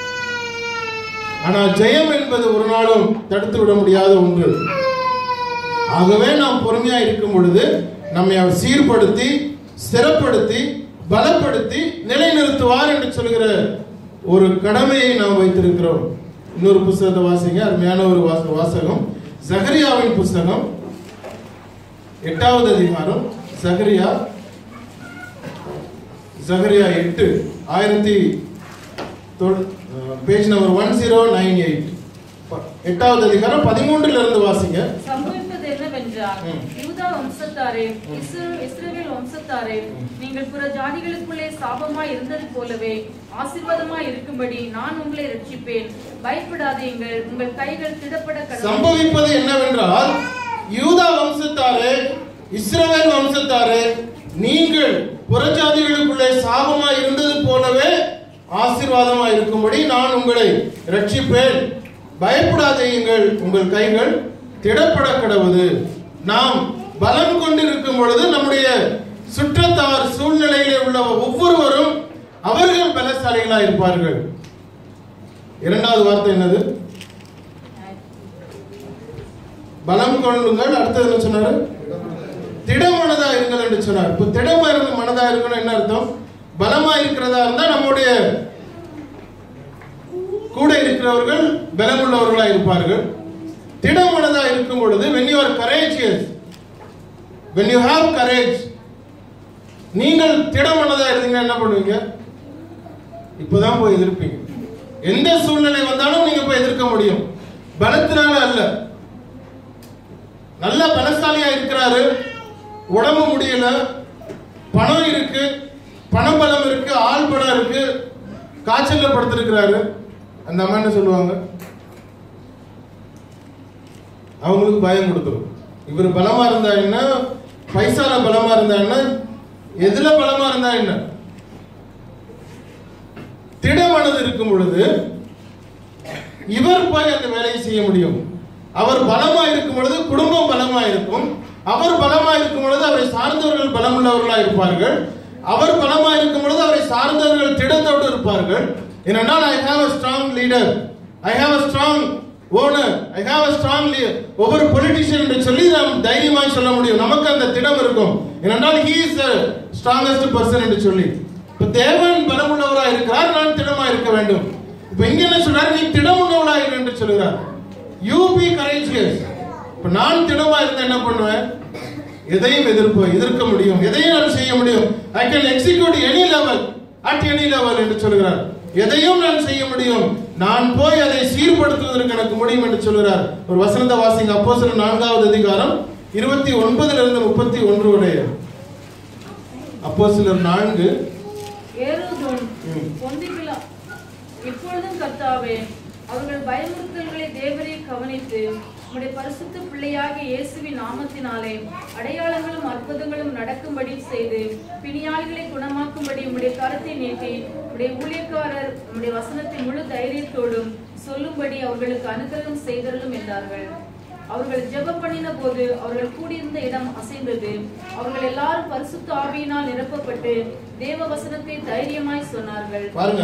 ஆனால் ஜெயம் என்பது ஒரு நாளும் தடுத்து விட முடியாத ஒன்று ஆகவே நாம் பொறுமையா இருக்கும் பொழுது நம்மை அவர் சீர்படுத்தி ஸ்திரப்படுத்தி பலப்படுத்தி நிலைநிறுத்துவார் என்று சொல்கிற ஒரு கடமையை நாம் வைத்திருக்கிறோம் இன்னொரு புஸ்தகத்தை வாசிங்க அருமையான ஒரு வாச- வாசகம் சகரியாவின் புஸ்தகம் எட்டாவது அதிகாரம் சகரியா சகரியா எட்டு ஆயிரத்தி page number one zero nine eight எட்டாவது அதிகாரம் பதிமூன்றுல இருந்து வாசிங்க சம்பவிப்பது என்னவென்றால் ம். யூதா வம்சத்தாரே இஸ்ர- இஸ்ரவேல் வம்சத்தாரே நீங்கள் புற ஜாதிகளுக்குள்ளே சாபமாய் இருந்தது போலவே ஆசீர்வாதமாய் இருக்கும்படி நான் உங்களை ரட்சிப்பேன் பயப்படாதீங்கள் உங்கள் கைகள் திடப்பட கடவுள் சம்பவிப்பது என்னவென்றால் யூதா வம்சத்தாரே இஸ்ரவேல் வம்சத்தாரே நீங்கள் புறஜாதிகளுக்குள்ளே சாபமா இருந்தது போலவே ஆசீர்வாதமா இருக்கும்படி நான் உங்களை ரட்சிப்பேன் பயப்படாதீங்கள் உங்கள் கைகள் திடப்பட கடவுது நாம் பலம் கொண்டிருக்கும் பொழுது நம்முடைய சுற்றத்தார் சூழ்நிலையிலே உள்ள ஒவ்வொருவரும் அவர்கள் பலசாலிகளா இருப்பார்கள் இரண்டாவது வார்த்தை என்னது பலம் கொள்ளுங்கள் அடுத்தது என்ன சொன்னாரு திடமனதா இருங்கள் என்று சொன்னார் இப்ப திடமா இருக்க மனதா இருக்கணும் என்ன அர்த்தம் பலமா இருக்கிறதா இருந்தா நம்முடைய கூட இருக்கிறவர்கள் பலமுள்ளவர்களா இருப்பார்கள் திடமனதா இருக்கும் பொழுது when you are courageous when you have courage நீங்கள் திடமனதா இருந்தீங்கன்னா என்ன பண்ணுவீங்க இப்பதான் போய் எதிர்ப்பீங்க எந்த சூழ்நிலை வந்தாலும் நீங்க போய் எதிர்க்க முடியும் பலத்தினால அல்ல நல்ல பலசாலியா இருக்கிறாரு உடம்பு முடியல பணம் இருக்கு பணபலம் இருக்கு ஆள் படம் இருக்கு காய்ச்சல்ல படுத்திருக்கிறாரு அந்த அம்மா என்ன சொல்லுவாங்க அவங்களுக்கு பயம் கொடுத்துரும் இவர் பலமா இருந்தா என்ன பைசால பலமா இருந்தா என்ன எதுல பலமா இருந்தா என்ன திடமனது இருக்கும் பொழுது இவர் போய் அந்த வேலையை செய்ய முடியும் அவர் பலமா இருக்கும் பொழுது குடும்பம் பலமா இருக்கும் அவர் பலமா இருக்கும் பொழுது அவரை சார்ந்தவர்கள் பலமுள்ளவர்களா இருப்பார்கள் அவர் பலமா இருக்கும் பொழுது அவரை சார்ந்தவர்கள் திடத்தோடு இருப்பார்கள் ஏனென்றால் I have a strong leader I have a strong owner I have a strong ஒவ்வொரு பொலிட்டிஷியன் என்று சொல்லி நாம் தைரியமாய் சொல்ல முடியும் நமக்கு அந்த திடம் இருக்கும் ஏனென்றால் ஹீ இஸ் ஸ்ட்ராங்கஸ்ட் பர்சன் என்று சொல்லி இப்ப தேவன் பலமுள்ளவராய் இருக்கிறார் நான் திடமா இருக்க வேண்டும் இப்ப இங்க என்ன சொல்றாரு நீ திடம் உள்ளவளாய் இரு என்று சொல்கிறார் யூ பி கரேஜியஸ் இப்ப நான் திடமா இருந்தா என்ன பண்ணுவேன் எதையும் எதிர்ப்பு எதிர்க்க முடியும் எதையும் நான் செய்ய முடியும் I can execute any level at any level என்று சொல்கிறார் எதையும் நான் செய்ய முடியும் நான் போய் அதை சீர்படுத்துவதற்கு எனக்கு முடியும் என்று சொல்கிறார் ஒரு வசனத வாசிங்க அப்போ சில நான்காவது அதிகாரம் இருபத்தி ஒன்பதுல இருந்து முப்பத்தி ஒன்று உடைய அப்போ சிலர் நான்கு ஏரோதோன் ம். பொந்திபிலா இப்பொழுதும் கர்த்தாவே அவர்கள் பயமுறுத்தல்களை தேவரே கவனித்து உம்முடைய பரிசுத்த பிள்ளையாகிய இயேசுவின் நாமத்தினாலே அடையாளங்களும் அற்புதங்களும் நடக்கும்படி செய்து பிணியாளிகளை குணமாக்கும்படி உம்முடைய கரத்தை நீட்டி உம்முடைய ஊழியக்காரர் உம்முடைய வசனத்தை முழு தைரியத்தோடும் சொல்லும்படி அவர்களுக்கு அனுகிரகம் செய்தருளும் என்றார்கள் அவர்கள் ஜெபம் பண்ணின போது அவர்கள் கூடியிருந்த இடம் அசைந்தது அவர்கள் எல்லாரும் பரிசுத்த ஆவியினால் நிரப்பப்பட்டு தேவ வசனத்தை தைரியமாய் சொன்னார்கள் பாருங்க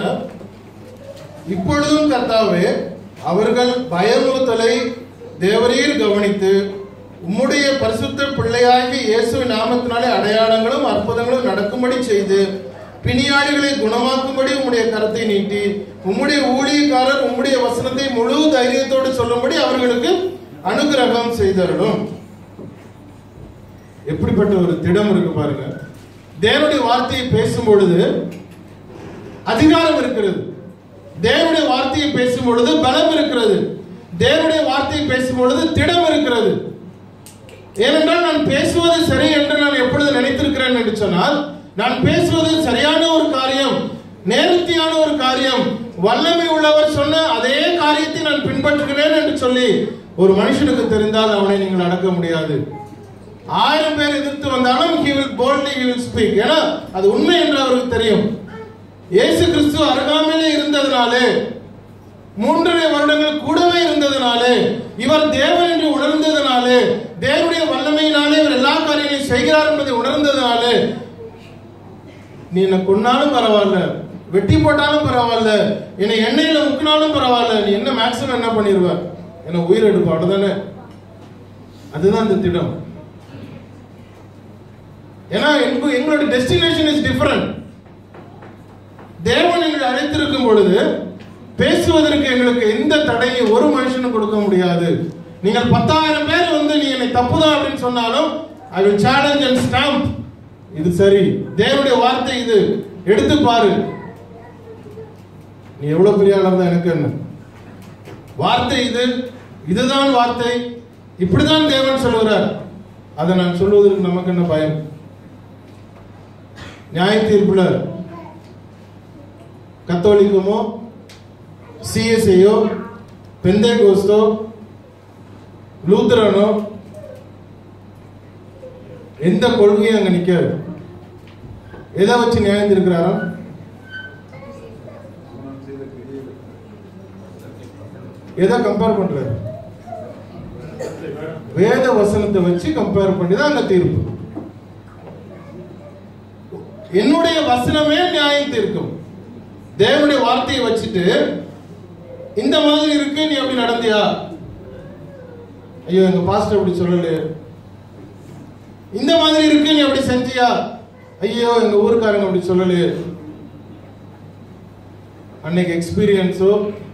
இப்பொழுதும் கர்த்தாவே அவர்கள் பயமுறுத்தலை தேவரீர் கவனித்து உம்முடைய பரிசுத்த பிள்ளையாகிய இயேசுவின் நாமத்தினாலே அடையாளங்களும் அற்புதங்களும் நடக்கும்படி செய்து பிணியாளிகளை குணமாக்கும்படி உம்முடைய கரத்தை நீட்டி உம்முடைய ஊழியக்காரர் உம்முடைய வசனத்தை முழு தைரியத்தோடு சொல்லும்படி அவர்களுக்கு அனுகிரகம் செய்தருளும் எப்படிப்பட்ட ஒரு திடம் இருக்கு பாருங்க தேவனுடைய வார்த்தையை பேசும் பொழுது அதிகாரம் இருக்கிறது தேவனுடைய வார்த்தையை பேசும் பொழுது பலம் இருக்கிறது தேவனுடைய வார்த்தையை பேசும் பொழுது திடம் இருக்கிறது ஏனென்றால் நான் பேசுவது சரி என்று நான் எப்பொழுது நினைத்திருக்கிறேன் என்று சொன்னால் நான் பேசுவது சரியான ஒரு காரியம் நேர்த்தியான ஒரு காரியம் வல்லமை உள்ளவர் சொன்ன அதே காரியத்தை நான் பின்பற்றுகிறேன் என்று சொல்லி ஒரு மனுஷனுக்கு தெரிந்தால் அவனை நீங்கள் அடக்க முடியாது ஆயிரம் பேர் எதிர்த்து வந்தாலும் he will boldly he will speak ஏன்னா அது உண்மை என்று அவருக்கு தெரியும் இயேசு கிறிஸ்து அருகாமையிலே இருந்ததுனாலே மூன்றரை வருடங்கள் கூடவே இருந்ததுனாலே இவர் தேவன் என்று உணர்ந்ததுனாலே தேவனுடைய வல்லமையினாலே இவர் எல்லா காரியங்களையும் செய்கிறார் என்பதை உணர்ந்ததுனாலே நீ என்ன கொன்னாலும் பரவாயில்ல வெட்டி போட்டாலும் பரவாயில்ல என்னை எண்ணெயில முக்கினாலும் பரவாயில்ல நீ என்ன மேக்ஸிமம் என்ன பண்ணிடுவ என்ன உயிர் எடுப்ப அவ்வளவுதானே அதுதான் இந்த திட்டம் ஏன்னா எங்க- எங்களோட டெஸ்டினேஷன் இஸ் டிஃபரண்ட் தேவன் எங்களை அழைத்திருக்கும் பொழுது பேசுவதற்கு எங்களுக்கு எந்த தடையும் ஒரு மனுஷனும் கொடுக்க முடியாது நீங்கள் பத்தாயிரம் பேர் வந்து நீ என்னை தப்புதான் அப்படின்னு சொன்னாலும் ஐ will challenge and stamp இது சரி தேவனுடைய வார்த்தை இது எடுத்து பாரு நீ எவ்வளவு பெரிய ஆளா இருந்தா எனக்கு என்ன வார்த்தை இது இதுதான் வார்த்தை இப்படிதான் தேவன் சொல்லுகிறார் அதை நான் சொல்வதற்கு நமக்கு என்ன பயம் நியாய தீர்ப்புல கத்தோலிக்கமோ சிஎஸ்ஐயோ பெந்தேகோஸ்தோ லூத்தரனோ எந்த கொள்கையும் அங்க நிக்காது எதை வச்சு நியாயம் இருக்கிறாரோ எதை கம்பேர் பண்றாரு வேத வசனத்தை வச்சு கம்பேர் பண்ணி தான் அங்க தீர்ப்பு என்னுடைய வசனமே நியாயம் தீர்க்கும் தேவனுடைய வார்த்தையை வச்சுட்டு இந்த மாதிரி இருக்கு நீ அப்படி நடந்தியா ஐயோ எங்க பாஸ்டர் அப்படி சொல்லல இந்த மாதிரி இருக்கு நீ அப்படி செஞ்சியா ஐயோ எங்க ஊருக்காரங்க அப்படி சொல்லலையே அன்னைக்கு எக்ஸ்பீரியன்ஸோ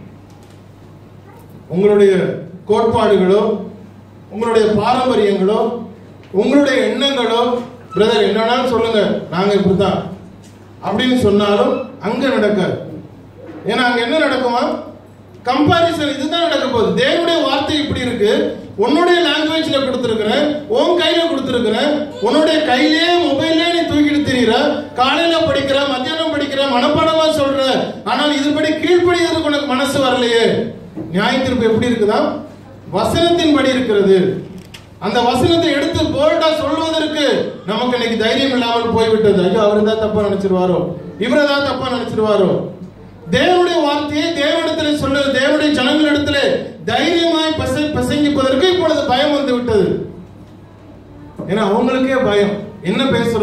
உங்களுடைய கோட்பாடுகளோ உங்களுடைய பாரம்பரியங்களோ உங்களுடைய எண்ணங்களோ பிரதர் என்னன்னாலும் சொல்லுங்க நாங்க இப்படித்தான் அப்படின்னு சொன்னாலும் அங்க நடக்காது ஏன்னா அங்க என்ன நடக்குமா கம்பாரிசன் இதுதான் நடக்க போகுது தேவனுடைய வார்த்தை இப்படி இருக்கு உன்னுடைய லாங்குவேஜ்ல கொடுத்துருக்கிறேன் உன் கையில கொடுத்துருக்கிறேன் உன்னுடைய கையிலே மொபைல்லே நீ தூக்கிட்டு திரியிற காலையில படிக்கிற மத்தியானம் படிக்கிற மனப்பாடமா சொல்ற ஆனால் இதுபடி கீழ்ப்படியதுக்கு உனக்கு மனசு வரலையே நியாய தீர்ப்பு எப்படி இருக்குதா வசனத்தின்படி இருக்கிறது அந்த வசனத்தை எடுத்து போல்டா சொல்வதற்கு நமக்கு இன்னைக்கு தைரியம் இல்லாமல் போய்விட்டது ஐயோ அவர் தான் தப்பா நினைச்சிருவாரோ இவரை தான் தப்பா நினைச்சிருவாரோ தேவனுடைய வார்த்தையை தேவனிடத்திலே சொல்ல தேவனுடைய ஜனங்களிடத்திலே தைரியமாய் பசை பிரசங்கிப்பதற்கு இப்பொழுது பயம் வந்து விட்டது ஏன்னா அவங்களுக்கே பயம் என்ன பேசுறோம்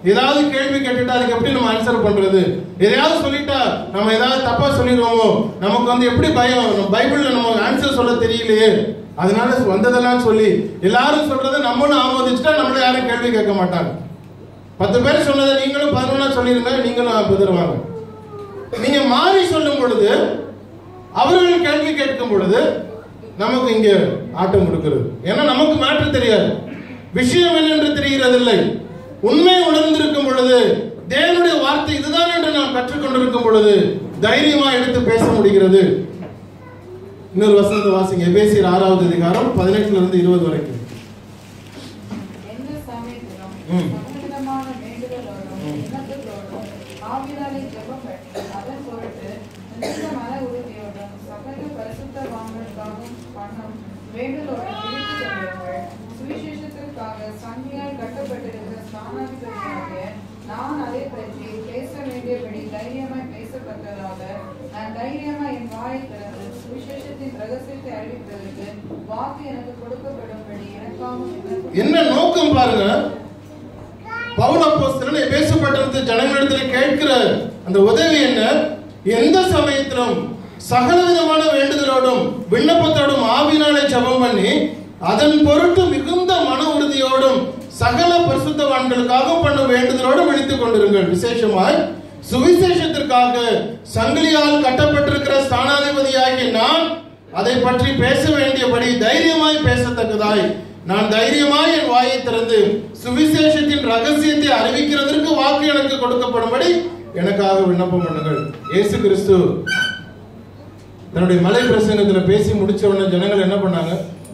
ஏதாவது கேள்வி கேட்டுட்டா அதுக்கு எப்படி நம்ம ஆன்சர் பண்றது எதையாவது சொல்லிட்டா நம்ம ஏதாவது தப்பா சொல்லிடுவோமோ நமக்கு வந்து எப்படி பயம் நம்ம பைபிள்ல நம்ம ஆன்சர் சொல்ல தெரியலையே அதனால வந்ததெல்லாம் சொல்லி எல்லாரும் சொல்றதை நம்மளும் ஆமோதிச்சுட்டா நம்மள யாரும் கேள்வி கேட்க மாட்டாங்க பத்து பேர் சொன்னதை நீங்களும் பதினொன்னா சொல்லிருங்க நீங்களும் பதிருவாங்க நீங்க மாறி சொல்லும் பொழுது அவர்கள் கேள்வி கேட்கும் பொழுது நமக்கு இங்க ஆட்டம் கொடுக்கிறது ஏன்னா நமக்கு மாற்று தெரியாது விஷயம் என்னென்று தெரிகிறதில்லை உண்மை உணர்ந்திருக்கும் பொழுது தேவனுடைய வார்த்தை இதுதான் என்று நாம் கற்றுக்கொண்டிருக்கும் பொழுது தைரியமா எடுத்து பேச முடிகிறது இன்னொரு வசனத்தை வாசிங்க எபேசியர் ஆறாவது அதிகாரம் பதினெட்டுல இருந்து இருபது வரைக்கும் எந்த சமயத்திலும் ம். சகலவிதமான வேண்டுதலோடும் விண்ணப்பத்தோடும் ஆவியாலே ஜெபம் பண்ணி அதன் பொருட்டு மிகுந்த மன உறுதியோடும் சகல பரிசுத்தவான்களுக்காகவும் பண்ணும் வேண்டுதலோடும் விழித்துக் கொள்ளுங்கள் சுவிசேஷத்திற்காக சங்கியால் கட்டப்பட்டிருக்கிற ஸ்தானாதிபதியாகிய நான் அதை பற்றி பேச வேண்டியபடி தைரியமாய் பேசத்தக்கதாக நான் தைரியமாய் என் வாயை திறந்து சுவிசேஷத்தின் ரகசியத்தை அறிவிப்பதற்கு வாக்கு எனக்கு கொடுக்கப்படும்படி எனக்காகவும் விண்ணப்பம் என்ன நோக்கம் பாருங்க பவுல் அப்போஸ்தலன் பேசப்பட்டிருந்த ஜனங்களிடத்தில் கேட்கிற அந்த உதவி என்ன எந்த சமயத்திலும் சகல விதமான வேண்டுதலோடும் விண்ணப்பத்தோடும் ஆவினாலே ஜெபம் பண்ணி அதன் பொருட்டு மிகுந்த மன உறுதியோடும் சகல பரிசுத்தவான்களுக்காக பண்ணும் வேண்டுதலோடு விழித்துக் கொண்டிருங்கள் விசேஷமாய் சுவிசேஷத்திற்காக சங்கிலியால் கட்டப்பட்டிருக்கிற ஸ்தானாதிபதியாகிய நான் அதை பற்றி பேச வேண்டியபடி தைரியமாய் பேசத்தக்கதாய் நான் தைரியமாய் என் வாயை திறந்து சுவிசேஷத்தின் ரகசியத்தை அறிவிக்கிறதற்கு வாக்கு எனக்கு கொடுக்கப்படும்படி எனக்காக விண்ணப்பம் பண்ணுங்கள் இயேசு கிறிஸ்து தன்னுடைய மலை பிரசங்கத்துல பேசி முடிச்ச உடனே ஜனங்கள் என்ன பண்ணாங்க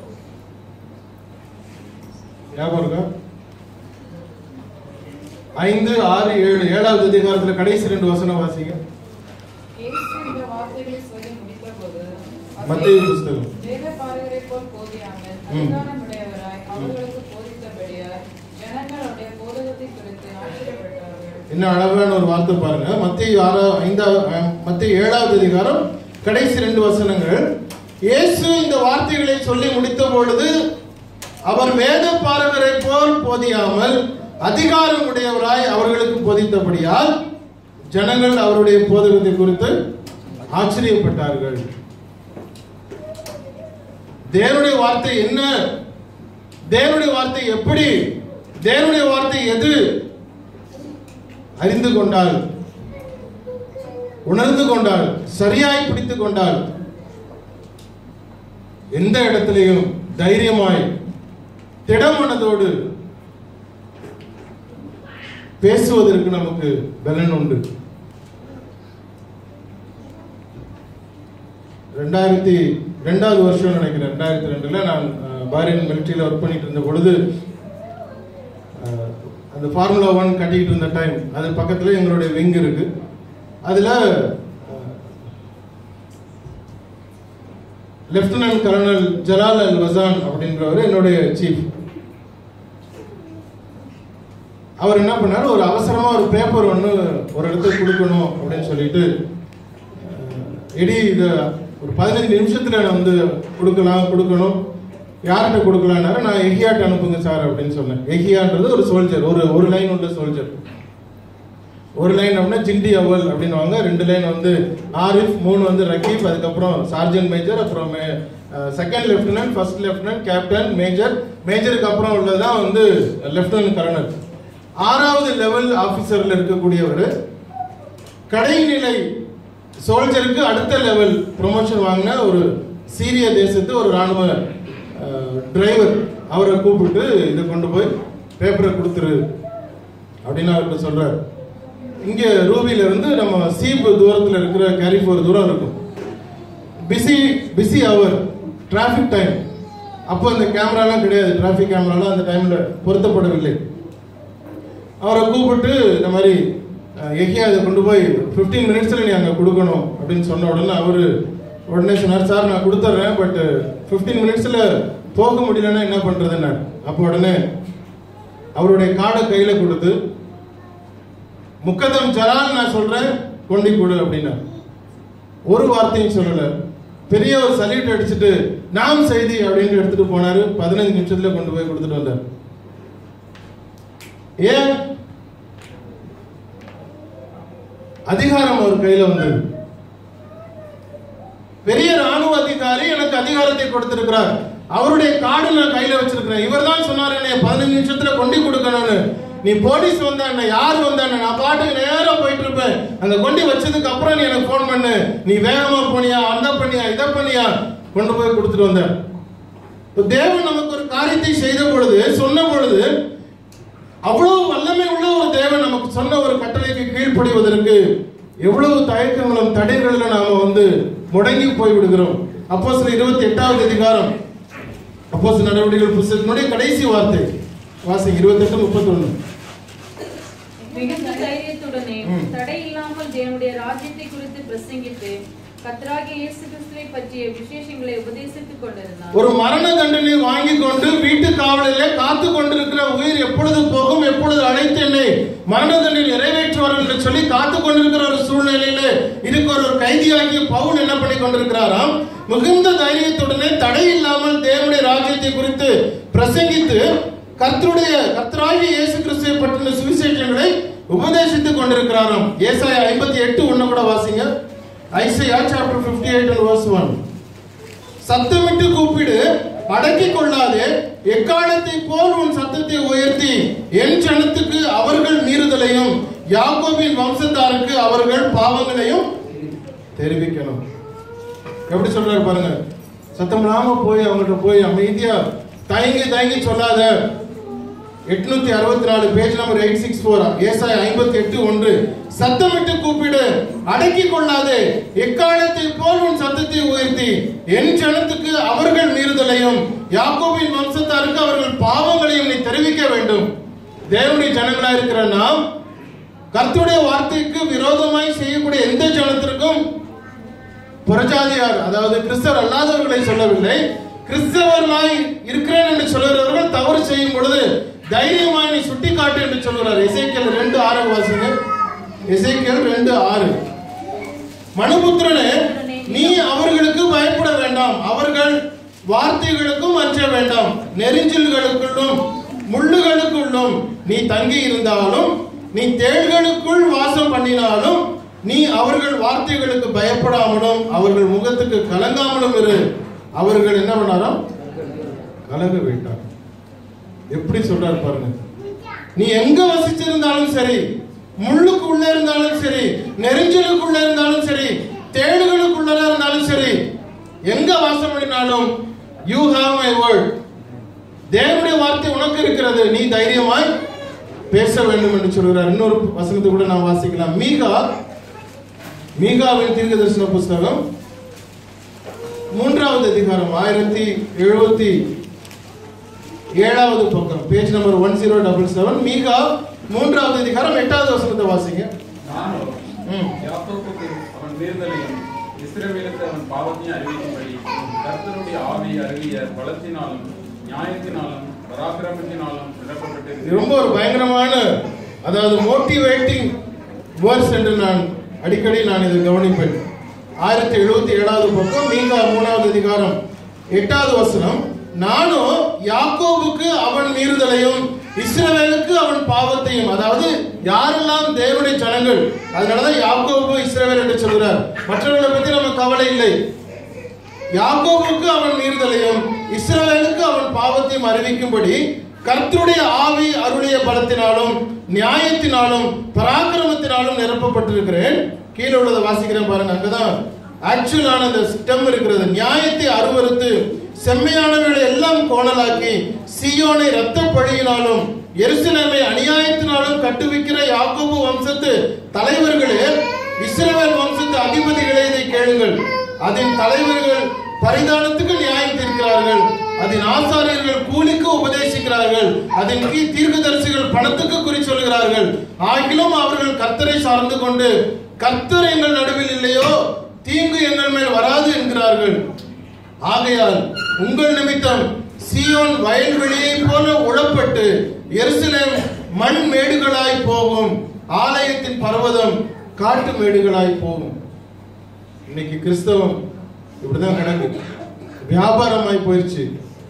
ஞாபகம் இருக்கா ஐந்து ஆறு ஏழு ஏழாவது அதிகாரத்துல கடைசி ரெண்டு வசனம் வாசிங்க இயேசு இந்த வார்த்தைகளை சொல்லி முடித்தபோது, மத்தேயு புஸ்தகம். வேதபாரகரைப் போல் போதியாமல், ம். அதிகாரமுடையவராய் அவர்களுக்கு போதித்தபடியால் ஜனங்கள் அவருடைய போதகத்தை குறித்து ஆச்சரியப்பட்டார்கள். என்ன அழகான ஒரு வார்த்தை பாருங்க மத்திய ஆறா ஐந்தாவது மத்திய ஏழாவது அதிகாரம் கடைசி ரெண்டு வசனங்கள் இயேசு இந்த வார்த்தைகளை சொல்லி முடித்த பொழுது அவர் வேத பாரகரை போல் போதியாமல் அதிகாரம் உடையவராய் அவர்களுக்கு போதித்தபடியால் ஜனங்கள் அவருடைய போதகத்தை குறித்து ஆச்சரியப்பட்டார்கள் தேவனுடைய வார்த்தை என்ன தேவனுடைய வார்த்தை எப்படி தேவனுடைய வார்த்தை எது அறிந்து கொண்டால் உணர்ந்து கொண்டால் சரியாய் பிடித்துக் கொண்டால் எந்த இடத்திலையும் தைரியமாய் திடமனதோடு பேசுவதற்கு நமக்கு பலன் உண்டு ரெண்டாயிரத்தி ரெண்டாவது வருஷம் நினைக்கிறேன் ரெண்டாயிரத்தி ரெண்டுல நான் அஹ், பாரின் மிலிட்ரியில ஒர்க் பண்ணிட்டு இருந்த பொழுது அஹ், அந்த ஃபார்முலா ஒன் கட்டிக்கிட்டு இருந்த டைம் அது பக்கத்துல எங்களுடைய விங் இருக்கு அதுல lieutenant colonel Jalal al Wasan அப்படின்றவர் என்னுடைய சீஃப் அவர் என்ன பண்ணாரு ஒரு அவசரமா ஒரு பேப்பர் ஒன்று ஒரு இடத்துக்கு கொடுக்கணும் அப்படின்னு சொல்லிட்டு அஹ், எடி இத ஒரு பதினஞ்சு நிமிஷத்துல நான் வந்து கொடுக்கலாம் கொடுக்கணும் யார்கிட்ட கொடுக்கலான்னாரு நான் எஹியாட்ட அனுப்புங்க சார் அப்படின்னு சொன்னேன் எஹியான்றது ஒரு சோல்ஜர் ஒரு ஒரு லைன் உள்ள சோல்ஜர் ஒரு லைன் அப்படின்னா ஜிண்டி அவல் அப்படின்னுவாங்க ரெண்டு லைன் வந்து ஆரிஃப் மூணு வந்து ரகீப் அதுக்கப்புறம் சார்ஜன் மேஜர் அப்புறம் second lieutenant first lieutenant captain major மேஜருக்கு அப்புறம் உள்ளதுதான் வந்து லெப்டினன்ட் கர்னல் ஆறாவது லெவல் ஆபீசர்ல இருக்கக்கூடியவர் கடைநிலை சோல்ஜருக்கு அடுத்த லெவல் ப்ரொமோஷன் வாங்கின ஒரு சீரிய தேசத்து ஒரு ராணுவ டிரைவர் அவரை கூப்பிட்டு இதை கொண்டு போய் பேப்பரை கொடுத்துரு அப்படின்னு அவர்கிட்ட சொல்றாரு இங்க ரூபில இருந்து நம்ம சீப் தூரத்துல இருக்கிற கேரிஃபோர் தூரம் இருக்கும் பிஸி பிஸி அவர் டிராஃபிக் டைம் அப்போ அந்த கேமராலாம் கிடையாது டிராஃபிக் கேமராலாம் அந்த டைம்ல பொருத்தப்படவில்லை அவரை கூப்பிட்டு இந்த மாதிரி அஹ், எஹியா இதை கொண்டு போய் 15 மினிட்ஸ்ல நீ அங்க கொடுக்கணும் அப்படின்னு சொன்ன உடனே அவரு உடனே சொன்னார் சார் நான் கொடுத்துட்றேன் பட் 15 மினிட்ஸ்ல போக முடியலன்னா என்ன பண்றதுன்னு அப்போ உடனே அவருடைய கார்டை கையில கொடுத்து முக்கதம் ஜலால் நான் சொல்றேன் கொண்டு கொடு அப்படின்னா ஒரு வார்த்தையும் சொல்லல பெரிய ஒரு சல்யூட் அடிச்சுட்டு நாம் செய்தி அப்படின்னு எடுத்துட்டு போனாரு பதினஞ்சு நிமிஷத்துல கொண்டு போய் கொடுத்துட்டு வந்தார் ஏன் அதிகாரம் அவர் கையில வந்தது பெரிய ராணுவ அதிகாரி எனக்கு அதிகாரத்தை கொடுத்திருக்கிறார் அவருடைய கார்டு நான் கையில வச்சிருக்கிறேன் இவர் தான் சொன்னார் என்னை பதினஞ்சு நிமிஷத்துல கொண்டு கொடுக்கணும்னு நீ போலீஸ் வந்தா என்ன யார் வந்தா என்ன நான் பாட்டுக்கு நேரா போயிட்டு இருப்பேன் அந்த கொண்டு வச்சதுக்கு அப்புறம் நீ எனக்கு ஃபோன் பண்ணு நீ வேகமா போனியா அந்த பண்ணியா இதை பண்ணியா கொண்டு போய் கொடுத்துட்டு வந்தேன் இப்ப தேவன் நமக்கு ஒரு காரியத்தை செய்த பொழுது சொன்ன பொழுது அவ்வளவு வல்லமை உள்ள ஒரு தேவன் நமக்கு சொன்ன ஒரு கட்டளைக்கு கீழ்ப்படிவதற்கு எவ்வளவு தயக்கங்களும் தடைகள்ல நாம வந்து முடங்கி போய் விடுகிறோம் அப்போ சில இருபத்தி எட்டாவது அதிகாரம் அப்போ நடவடிக்கைகள் புஸ்தகத்தினுடைய கடைசி வார்த்தை வாசிங்க இருபத்தி எட்டு முப்பத்தி ஒண்ணு மிகுந்த தைரியத்துடனே ம். தடை இல்லாமல் தேவனுடைய ராஜ்யத்தை குறித்து பிரசங்கித்து கர்த்தராகிய இயேசு கிறிஸ்துவை பற்றிய விசேஷங்களை உபதேசித்துக் கொண்டிருந்தார் ஒரு மரண தண்டனை வாங்கி கொண்டு வீட்டு காவலிலே காத்து கொண்டிருக்கிற உயிர் எப்பொழுது போகும் எப்பொழுது அழைத்து என்னை மரண தண்டனை நிறைவேற்றுவார் என்று சொல்லி காத்து கொண்டிருக்கிற ஒரு சூழ்நிலையிலே இருக்கிற ஒரு கைதியாகிய பவுல் என்ன பண்ணி கொண்டிருக்கிறாராம் மிகுந்த தைரியத்துடனே தடை இல்லாமல் தேவனுடைய ராஜ்யத்தை குறித்து பிரசங்கித்து கர்த்தருடைய கர்த்தராகிய இயேசு கிறிஸ்துவை பற்றின சுவிசேஷங்களை உபதேசித்துக் கொண்டிருக்கிறாராம் ஏசாயா ஐம்பத்தி எட்டு ஒண்ணு கூட வாசிங்க ஐசையா சாப்டர் 58 எயிட் verse 1 சத்தமிட்டு கூப்பிடு அடக்கிக் கொள்ளாதே எக்காலத்தை போல் உன் சத்தத்தை உயர்த்தி என் ஜனத்துக்கு அவர்கள் மீறுதலையும் யாக்கோபின் வம்சத்தாருக்கு அவர்கள் பாவங்களையும் தெரிவிக்கணும் எப்படி சொல்றாரு பாருங்க சத்தம் இல்லாம போய் அவங்கள்ட்ட போய் அமைதியா தயங்கி தயங்கி சொல்லாத எட்நூத்தி அறுபத்தி நாலு page number eight six four ஏசாய் ஐம்பத்தி எட்டு ஒன்று சத்தமிட்டு கூப்பிடு அடக்கிக் கொள்ளாதே எக்காலத்தை போல் உன் சத்தத்தை உயர்த்தி என் ஜனத்துக்கு அவர்கள் மீறுதலையும் யாக்கோபின் வம்சத்தாருக்கு அவர்கள் பாவங்களையும் நீ தெரிவிக்க வேண்டும் தேவனுடைய ஜனங்களா இருக்கிற நாம் கர்த்தருடைய வார்த்தைக்கு விரோதமாய் செய்யக்கூடிய எந்த ஜனத்திற்கும் புறஜாதியார் அதாவது கிறிஸ்தவர் அல்லாதவர்களை சொல்லவில்லை கிறிஸ்தவர்களாய் இருக்கிறேன் என்று சொல்கிறவர்கள் தவறு செய்யும் பொழுது தைரியமாய் நீ சுட்டி காட்டு என்று சொல்கிறார் இசைக்கல் ரெண்டு ஆறு வாசிங்க இசைக்கல் ரெண்டு ஆறு மனுபுத்திரனே நீ அவர்களுக்கு பயப்பட வேண்டாம் அவர்கள் வார்த்தைகளுக்கும் அஞ்ச வேண்டாம் நெரிஞ்சல்களுக்குள்ளும் முள்ளுகளுக்குள்ளும் நீ தங்கி இருந்தாலும் நீ தேள்களுக்குள் வாசம் பண்ணினாலும் நீ அவர்கள் வார்த்தைகளுக்கு பயப்படாமலும் அவர்கள் முகத்துக்கு கலங்காமலும் இரு அவர்கள் என்ன பண்ணாராம் கலங்க விட்டார் எப்படி சொல்றாரு பாருங்க நீ எங்க வசிச்சிருந்தாலும் சரி முள்ளுக்கு உள்ள இருந்தாலும் சரி நெரிஞ்சலுக்குள்ள இருந்தாலும் சரி தேடுகளுக்குள்ள இருந்தாலும் சரி எங்க வாசம் பண்ணினாலும் யூ ஹாவ் மை வேர்ட் தேவனுடைய வார்த்தை உனக்கு இருக்கிறது நீ தைரியமாய் பேச வேண்டும் என்று சொல்கிறார் இன்னொரு வசனத்தை கூட நாம் வாசிக்கலாம் மீகா மீகாவின் தீர்க்க தரிசன புஸ்தகம் மூன்றாவது அதிகாரம் ஆயிரத்தி எழுபத்தி ஏழாவது பக்கம் page number one zero double seven மீகா மூன்றாவது அதிகாரம் எட்டாவது வசனத்தை வாசிங்க நானோ ம். யாக்கோபுக்கு அவன் மீறுதலையும் இஸ்ரவேலுக்கு அவன் பாவத்தையும் அறிவிக்கும்படி கர்த்தருடைய ஆவி அருளிய பலத்தினாலும் நியாயத்தினாலும் பராக்கிரமத்தினாலும் இது விடப்பட்டிருக்கிறது ரொம்ப ஒரு பயங்கரமான அதாவது மோட்டிவேட்டிங் வேர்ட்ஸ் என்று நான் அடிக்கடி நான் இதை கவனிப்பேன் ஆயிரத்தி எழுபத்தி ஏழாவது பக்கம் மீகா மூணாவது அதிகாரம் எட்டாவது வசனம் நானும் யாக்கோபுக்கு அவன் மீறுதலையும் இஸ்ரவேலுக்கு அவன் பாவத்தையும் அதாவது யாரெல்லாம் தேவனுடைய ஜனங்கள் அதனாலதான் யாக்கோபு இஸ்ரவேல் என்று சொல்கிறார் மற்றவர்களை பத்தி நம்ம கவலை இல்லை யாக்கோபுக்கு அவன் மீறுதலையும் இஸ்ரவேலுக்கு அவன் பாவத்தையும் அறிவிக்கும்படி கர்த்தருடைய ஆவி அருளிய பலத்தினாலும் நியாயத்தினாலும் பராக்கிரமத்தினாலும் நிரப்பப்பட்டிருக்கிறேன் கீழே உள்ளதை வாசிக்கிறேன் பாருங்க அங்கதான் ஆக்சுவலான அந்த ஸ்டெம் இருக்கிறது நியாயத்தை அருவருத்து செம்மையானவர்களை எல்லாம் கோணலாக்கி சீயோனை இரத்த பழியினாலும் எருசலேமை அநியாயத்தினாலும் கட்டுவிக்கிற யாக்கோபு வம்சத்து தலைவர்களே இஸ்ரவேல் வம்சத்து அதிபதிகளே இதை கேளுங்கள் அதன் தலைவர்கள் பரிதானத்துக்கு நியாயம் தீர்க்கிறார்கள் அதன் ஆசாரியர்கள் கூலிக்கு உபதேசிக்கிறார்கள் அதன் கீழ் தீர்க்கதரிசிகள் பணத்துக்கு குறி சொல்கிறார்கள் ஆகிலும் அவர்கள் கர்த்தரை சார்ந்து கொண்டு கர்த்தர் எங்கள் நடுவில் இல்லையோ தீங்கு எங்கள் மேல் வராது என்கிறார்கள் ஆகையால் உங்கள் நிமித்தம் சீயோன் வயல்வெளியைப் போல உழப்பட்டு எருசலேம் மண் மேடுகளாய் போகும் ஆலயத்தின் பர்வதம் காட்டு மேடுகளாய் போகும் இன்னைக்கு கிறிஸ்தவம் இப்படிதான் கிடக்கு வியாபாரமாய் போயிடுச்சு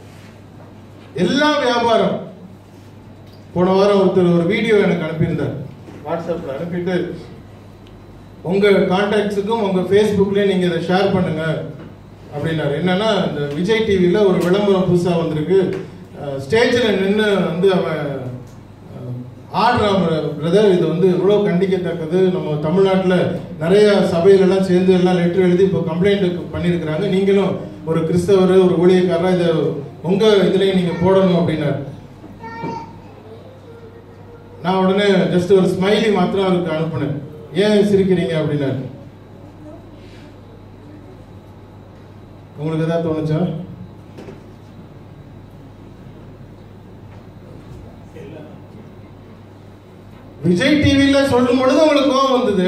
எல்லாம் வியாபாரம் போன வாரம் ஒருத்தர் ஒரு வீடியோ எனக்கு அனுப்பியிருந்தார் வாட்ஸ்அப்ல அனுப்பிட்டு உங்க கான்டாக்ட்ஸுக்கும் உங்க ஃபேஸ்புக்லயும் நீங்க இதை ஷேர் பண்ணுங்க அப்படின்னாரு என்னன்னா இந்த விஜய் டிவில ஒரு விளம்பரம் புதுசா வந்திருக்கு ஸ்டேஜில் நின்று வந்து அவன் அஹ், ஆடுறான் பிரதர் இது வந்து இவ்வளோ கண்டிக்கத்தக்கது நம்ம தமிழ்நாட்டில் நிறைய சபையில எல்லாம் சேர்ந்து எல்லாம் லெட்டர் எழுதி இப்போ கம்ப்ளைண்ட் பண்ணியிருக்கிறாங்க நீங்களும் ஒரு கிறிஸ்தவர் ஒரு ஊழியக்காரர் இதை உங்க இதுலயும் நீங்க போடணும் அப்படின்னாரு நான் உடனே ஜஸ்ட் ஒரு ஸ்மைலி மாத்திரம் அவருக்கு அனுப்புனேன் ஏன் சிரிக்கிறீங்க அப்படின்னாரு உங்களுக்கு ஏதாவது தோணுச்சா விஜய் டிவில சொல்லும் பொழுது உங்களுக்கு கோவம் வந்தது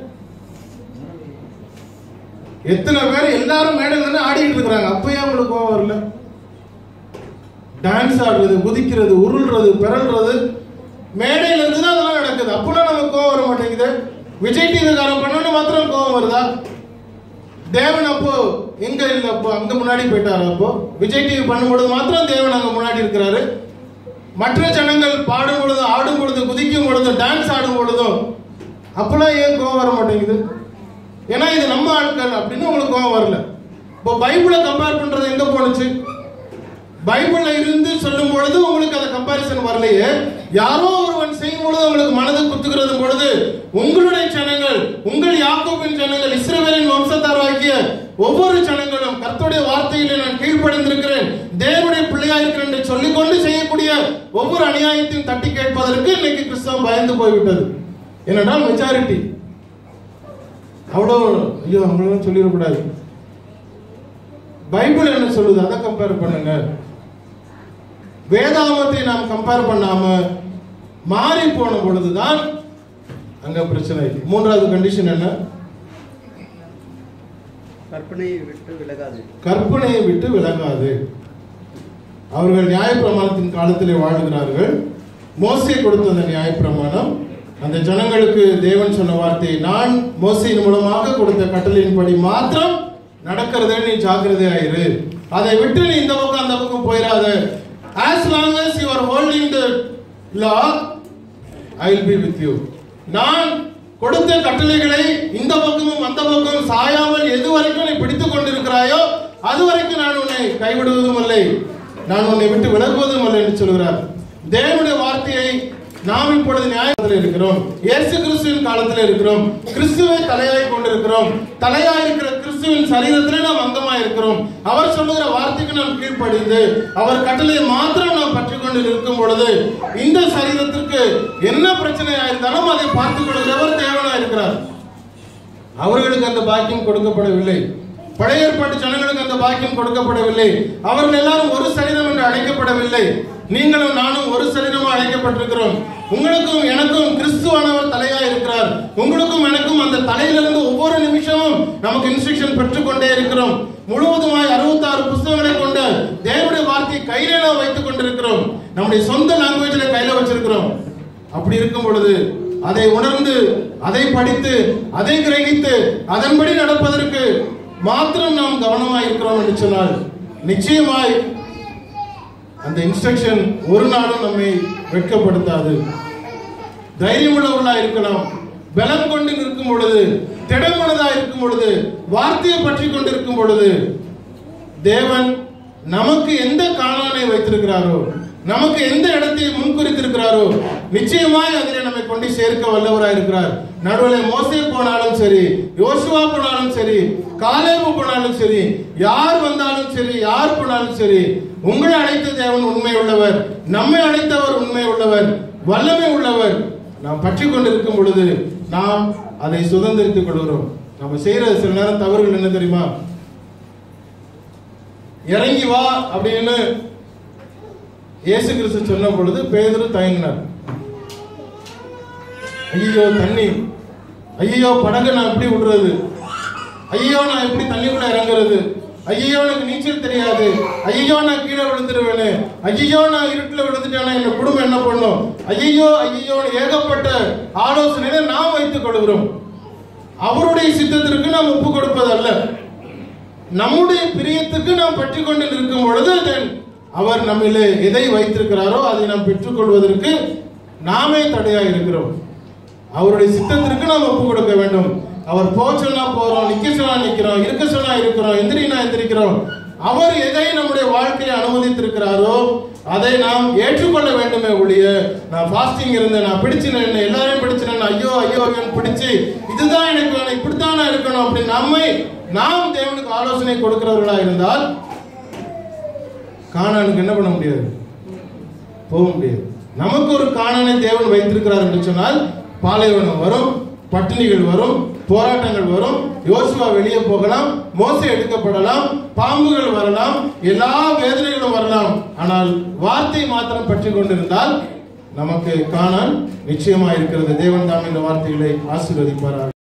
எத்தனை பேர் எல்லாரும் மேடையில் நின்னு ஆடிட்டு இருக்கிறாங்க அப்பயே உங்களுக்கு கோவம் வரல டான்ஸ் ஆடுறது குதிக்கிறது உருள்றது பிறல்றது மேடையில இருந்து தான் அதெல்லாம் நடக்குது அப்பெல்லாம் நமக்கு கோவம் வர மாட்டேங்குது விஜய் டிவி காரன் பண்ணணும் மாத்திரம் கோவம் வருதா தேவன் அப்போ எங்க இல்ல அப்போ அங்க முன்னாடி போயிட்டாரு அப்போ விஜய் டிவி பண்ணும்பொழுது மாத்திரம் தேவன் அங்க முன்னாடி இருக்கிறாரு மற்ற ஜனங்கள் பாடும் பொழுது ஆடும் பொழுது குதிக்கும் பொழுதும் டான்ஸ் ஆடும் பொழுதும் அப்பெல்லாம் ஏன் கோவம் வர மாட்டேங்குது ஏன்னா இது நம்ம ஆட்கள் அப்படின்னு உங்களுக்கு கோவம் வரல இப்போ பைபிளை கம்பேர் பண்றது எங்க போனுச்சு பைபிள்ல இருந்து சொல்லும் பொழுது உங்களுக்கு அந்த கம்பாரிசன் வரலையே யாரோ ஒருவன் செய்யும் பொழுது உங்களுக்கு மனது குத்துகிறது பொழுது உங்களுடைய ஜனங்கள் உங்கள் யாக்கோபின் ஜனங்கள் இஸ்ரவேலின் வம்சத்தாராகிய ஒவ்வொரு ஜனங்களும் கர்த்தருடைய வார்த்தையிலே நான் கீழ்ப்படிந்திருக்கிறேன் தேவனுடைய பிள்ளையா இருக்கிறேன் என்று சொல்லிக்கொண்டு செய்யக்கூடிய ஒவ்வொரு அநியாயத்தையும் தட்டி கேட்பதற்கு இன்னைக்கு கிறிஸ்தவம் பயந்து போய்விட்டது என்னன்னா மெஜாரிட்டி அவ்வளோ ஐயோ அவங்களும் சொல்லிடக்கூடாது பைபிள் என்ன சொல்லுது அதை கம்பேர் பண்ணுங்க வேதாமத்தை நாம் கம்பேர் பண்ணாம மாறி போன பொழுதுதான் அங்க பிரச்சனை மூன்றாவது கண்டிஷன் என்ன கற்பனையை விட்டு விலகாது கற்பனையை விட்டு விலகாது அவர்கள் நியாயப்பிரமாணத்தின் காலத்திலே வாழ்கிறார்கள் மோசே கொடுத்த அந்த நியாயப்பிரமாணம் அந்த ஜனங்களுக்கு தேவன் சொன்ன வார்த்தை நான் மோசையின் மூலமாக கொடுத்த கட்டளையின்படி மாத்திரம் நடக்கிறதே நீ ஜாக்கிரதையாயிரு அதை விட்டு நீ இந்த பக்கம் அந்த பக்கம் போயிடாத as long as you are holding the law I will be with you நான் கொடுத்த கட்டளைகளை இந்த பக்கமும் அந்த பக்கமும் சாயாமல் எது வரைக்கும் நீ பிடித்துக் கொண்டிருக்கிறாயோ அது வரைக்கும் நான் உன்னை கைவிடுவதும் இல்லை நான் உன்னை விட்டு விலகுவதும் இல்லை என்று சொல்கிறார் தேவனுடைய வார்த்தையை நாம் இப்பொழுது நியாயத்தில் இருக்கிறோம் இயேசு கிறிஸ்துவின் காலத்தில் இருக்கிறோம் கிறிஸ்துவை தலையாய் கொண்டிருக்கிறோம் தலையாய் இருக்கிற கிறிஸ்துவின் சரீரத்திலே நாம் அங்கமாய் இருக்கிறோம் அவர் சொல்லுகிற வார்த்தைக்கு நாம் கீழ்ப்படிந்து அவர் கட்டளையை மாத்திரம் நாம் பற்றி கொண்டு இருக்கும் பொழுது இந்த சரீரத்திற்கு என்ன பிரச்சனையா இருந்தாலும் அதை பார்த்துக் கொள்கிறவர் தேவனாய் இருக்கிறார் அவர்களுக்கு அந்த பாக்கியம் கொடுக்கப்படவில்லை பழைய ஏற்பாட்டு ஜனங்களுக்கு அந்த பாக்கியம் கொடுக்கப்படவில்லை அவர்கள் எல்லாரும் ஒரு சரீரம் என்று அழைக்கப்படவில்லை நீங்களும் நானும் ஒரு சரீரமா அழைக்கப்பட்டிருக்கிறோம் உங்களுக்கும் எனக்கும் கிறிஸ்துவானவர் தலையா இருக்கிறார் உங்களுக்கும் எனக்கும் அந்த தலையிலிருந்து ஒவ்வொரு நிமிஷமும் நமக்கு இன்ஸ்ட்ரக்ஷன் பெற்றுக்கொண்டே இருக்கிறோம் முழுவதுமாய் அறுபத்தாறு புஸ்தகங்களை கொண்ட தேவனுடைய வார்த்தையை கையில நாம் வைத்துக் கொண்டிருக்கிறோம் நம்முடைய சொந்த லாங்குவேஜ்ல கையில வச்சிருக்கிறோம் அப்படி இருக்கும் பொழுது அதை உணர்ந்து அதை படித்து அதை கிரகித்து அதன்படி நடப்பதற்கு மாத்திரம் நாம் கவனமாய் இருக்கிறோம் என்று சொன்னால் நிச்சயமாய் அந்த இன்ஸ்ட்ரக்ஷன் ஒரு நாளும் நம்மை வெட்கப்படுத்தாது தைரியமுள்ளவர்களா இருக்கலாம் பலம் கொண்டு நிற்கும் பொழுது திடமனதா இருக்கும் பொழுது வார்த்தையை பற்றி கொண்டிருக்கும் பொழுது தேவன் நமக்கு எந்த காணானை வைத்திருக்கிறாரோ நமக்கு எந்த இடத்தை முன்குறித்திருக்கிறாரோ நிச்சயமாய் அதிலே நம்மை கொண்டு சேர்க்க வல்லவராய் இருக்கிறார் நடுவில் மோசே போனாலும் சரி யோசுவா போனாலும் சரி காலேபு போனாலும் சரி யார் வந்தாலும் சரி யார் போனாலும் சரி உங்களை அழைத்த தேவன் உண்மை உள்ளவர் நம்மை அழைத்தவர் உண்மை உள்ளவர் வல்லமை உள்ளவர் நாம் பற்றி கொண்டிருக்கும் பொழுது நாம் அதை சுதந்திரித்துக் கொள்கிறோம் நம்ம செய்யற சில நேரம் தவறுகள் என்ன தெரியுமா இறங்கி வா அப்படின்னு இயேசு கிறிஸ்து சொன்ன பொழுது பேதுரு தயங்கினார் ஐயோ தண்ணி ஐயோ படகு நான் எப்படி விடுறது ஐயோ நான் எப்படி தண்ணிக்குள்ள இறங்குறது ஐயோ எனக்கு நீச்சல் தெரியாது ஐயோ நான் கீழே விழுந்துருவேனே ஐயோ நான் இருட்டுல விழுந்துட்டேனா என் குடும்பம் என்ன பண்ணும் ஐயோ ஐயோ ஏகப்பட்ட ஆலோசனைகளை நாம் வைத்துக் கொள்கிறோம் அவருடைய சித்தத்திற்கு நாம் ஒப்பு கொடுப்பதல்ல நம்முடைய பிரியத்துக்கு நாம் பற்றி கொண்டு நிற்கும் பொழுது then அவர் நம்மிலே எதை வைத்திருக்கிறாரோ அதை நாம் பெற்றுக்கொள்வதற்கு நாமே தடையாக இருக்கிறோம் அவருடைய சித்தத்திற்கு நாம் ஒப்பு கொடுக்க வேண்டும் அவர் போக சொன்னா போறோம் நிக்க சொன்னா நிக்கிறோம் இருக்க சொன்னா இருக்கிறோம் எந்திரினா எந்திரிக்கிறோம் அவர் எதை நம்முடைய வாழ்க்கையை அனுமதித்திருக்கிறாரோ அதை நாம் ஏற்றுக்கொள்ள வேண்டுமே ஒழிய நான் ஃபாஸ்டிங் இருந்தேன் நான் பிடிச்சினேன் எல்லாரையும் பிடிச்சினேன் ஐயோ ஐயோ ஐயோன்னு பிடிச்சு இதுதான் எனக்கு வேணும் இப்படித்தான் நான் இருக்கணும் அப்படி நம்மை நாம் தேவனுக்கு ஆலோசனை கொடுக்கிறவர்களா இருந்தால் காணானுக்கு என்ன பண்ண முடியாது போக முடியாது நமக்கு ஒரு காணனை தேவன் வைத்திருக்கிறார் என்று சொன்னால் பாலைவனம் வரும் பட்டினிகள் வரும் போராட்டங்கள் வரும் யோசுவா வெளியே போகலாம் மோசை எடுக்கப்படலாம் பாம்புகள் வரலாம் எல்லா வேதனைகளும் வரலாம் ஆனால் வார்த்தை மாத்திரம் பற்றி கொண்டிருந்தால் நமக்கு காணான் நிச்சயமா இருக்கிறது தேவன் தாம் இந்த வார்த்தைகளை ஆசீர்வதிப்பார்கள்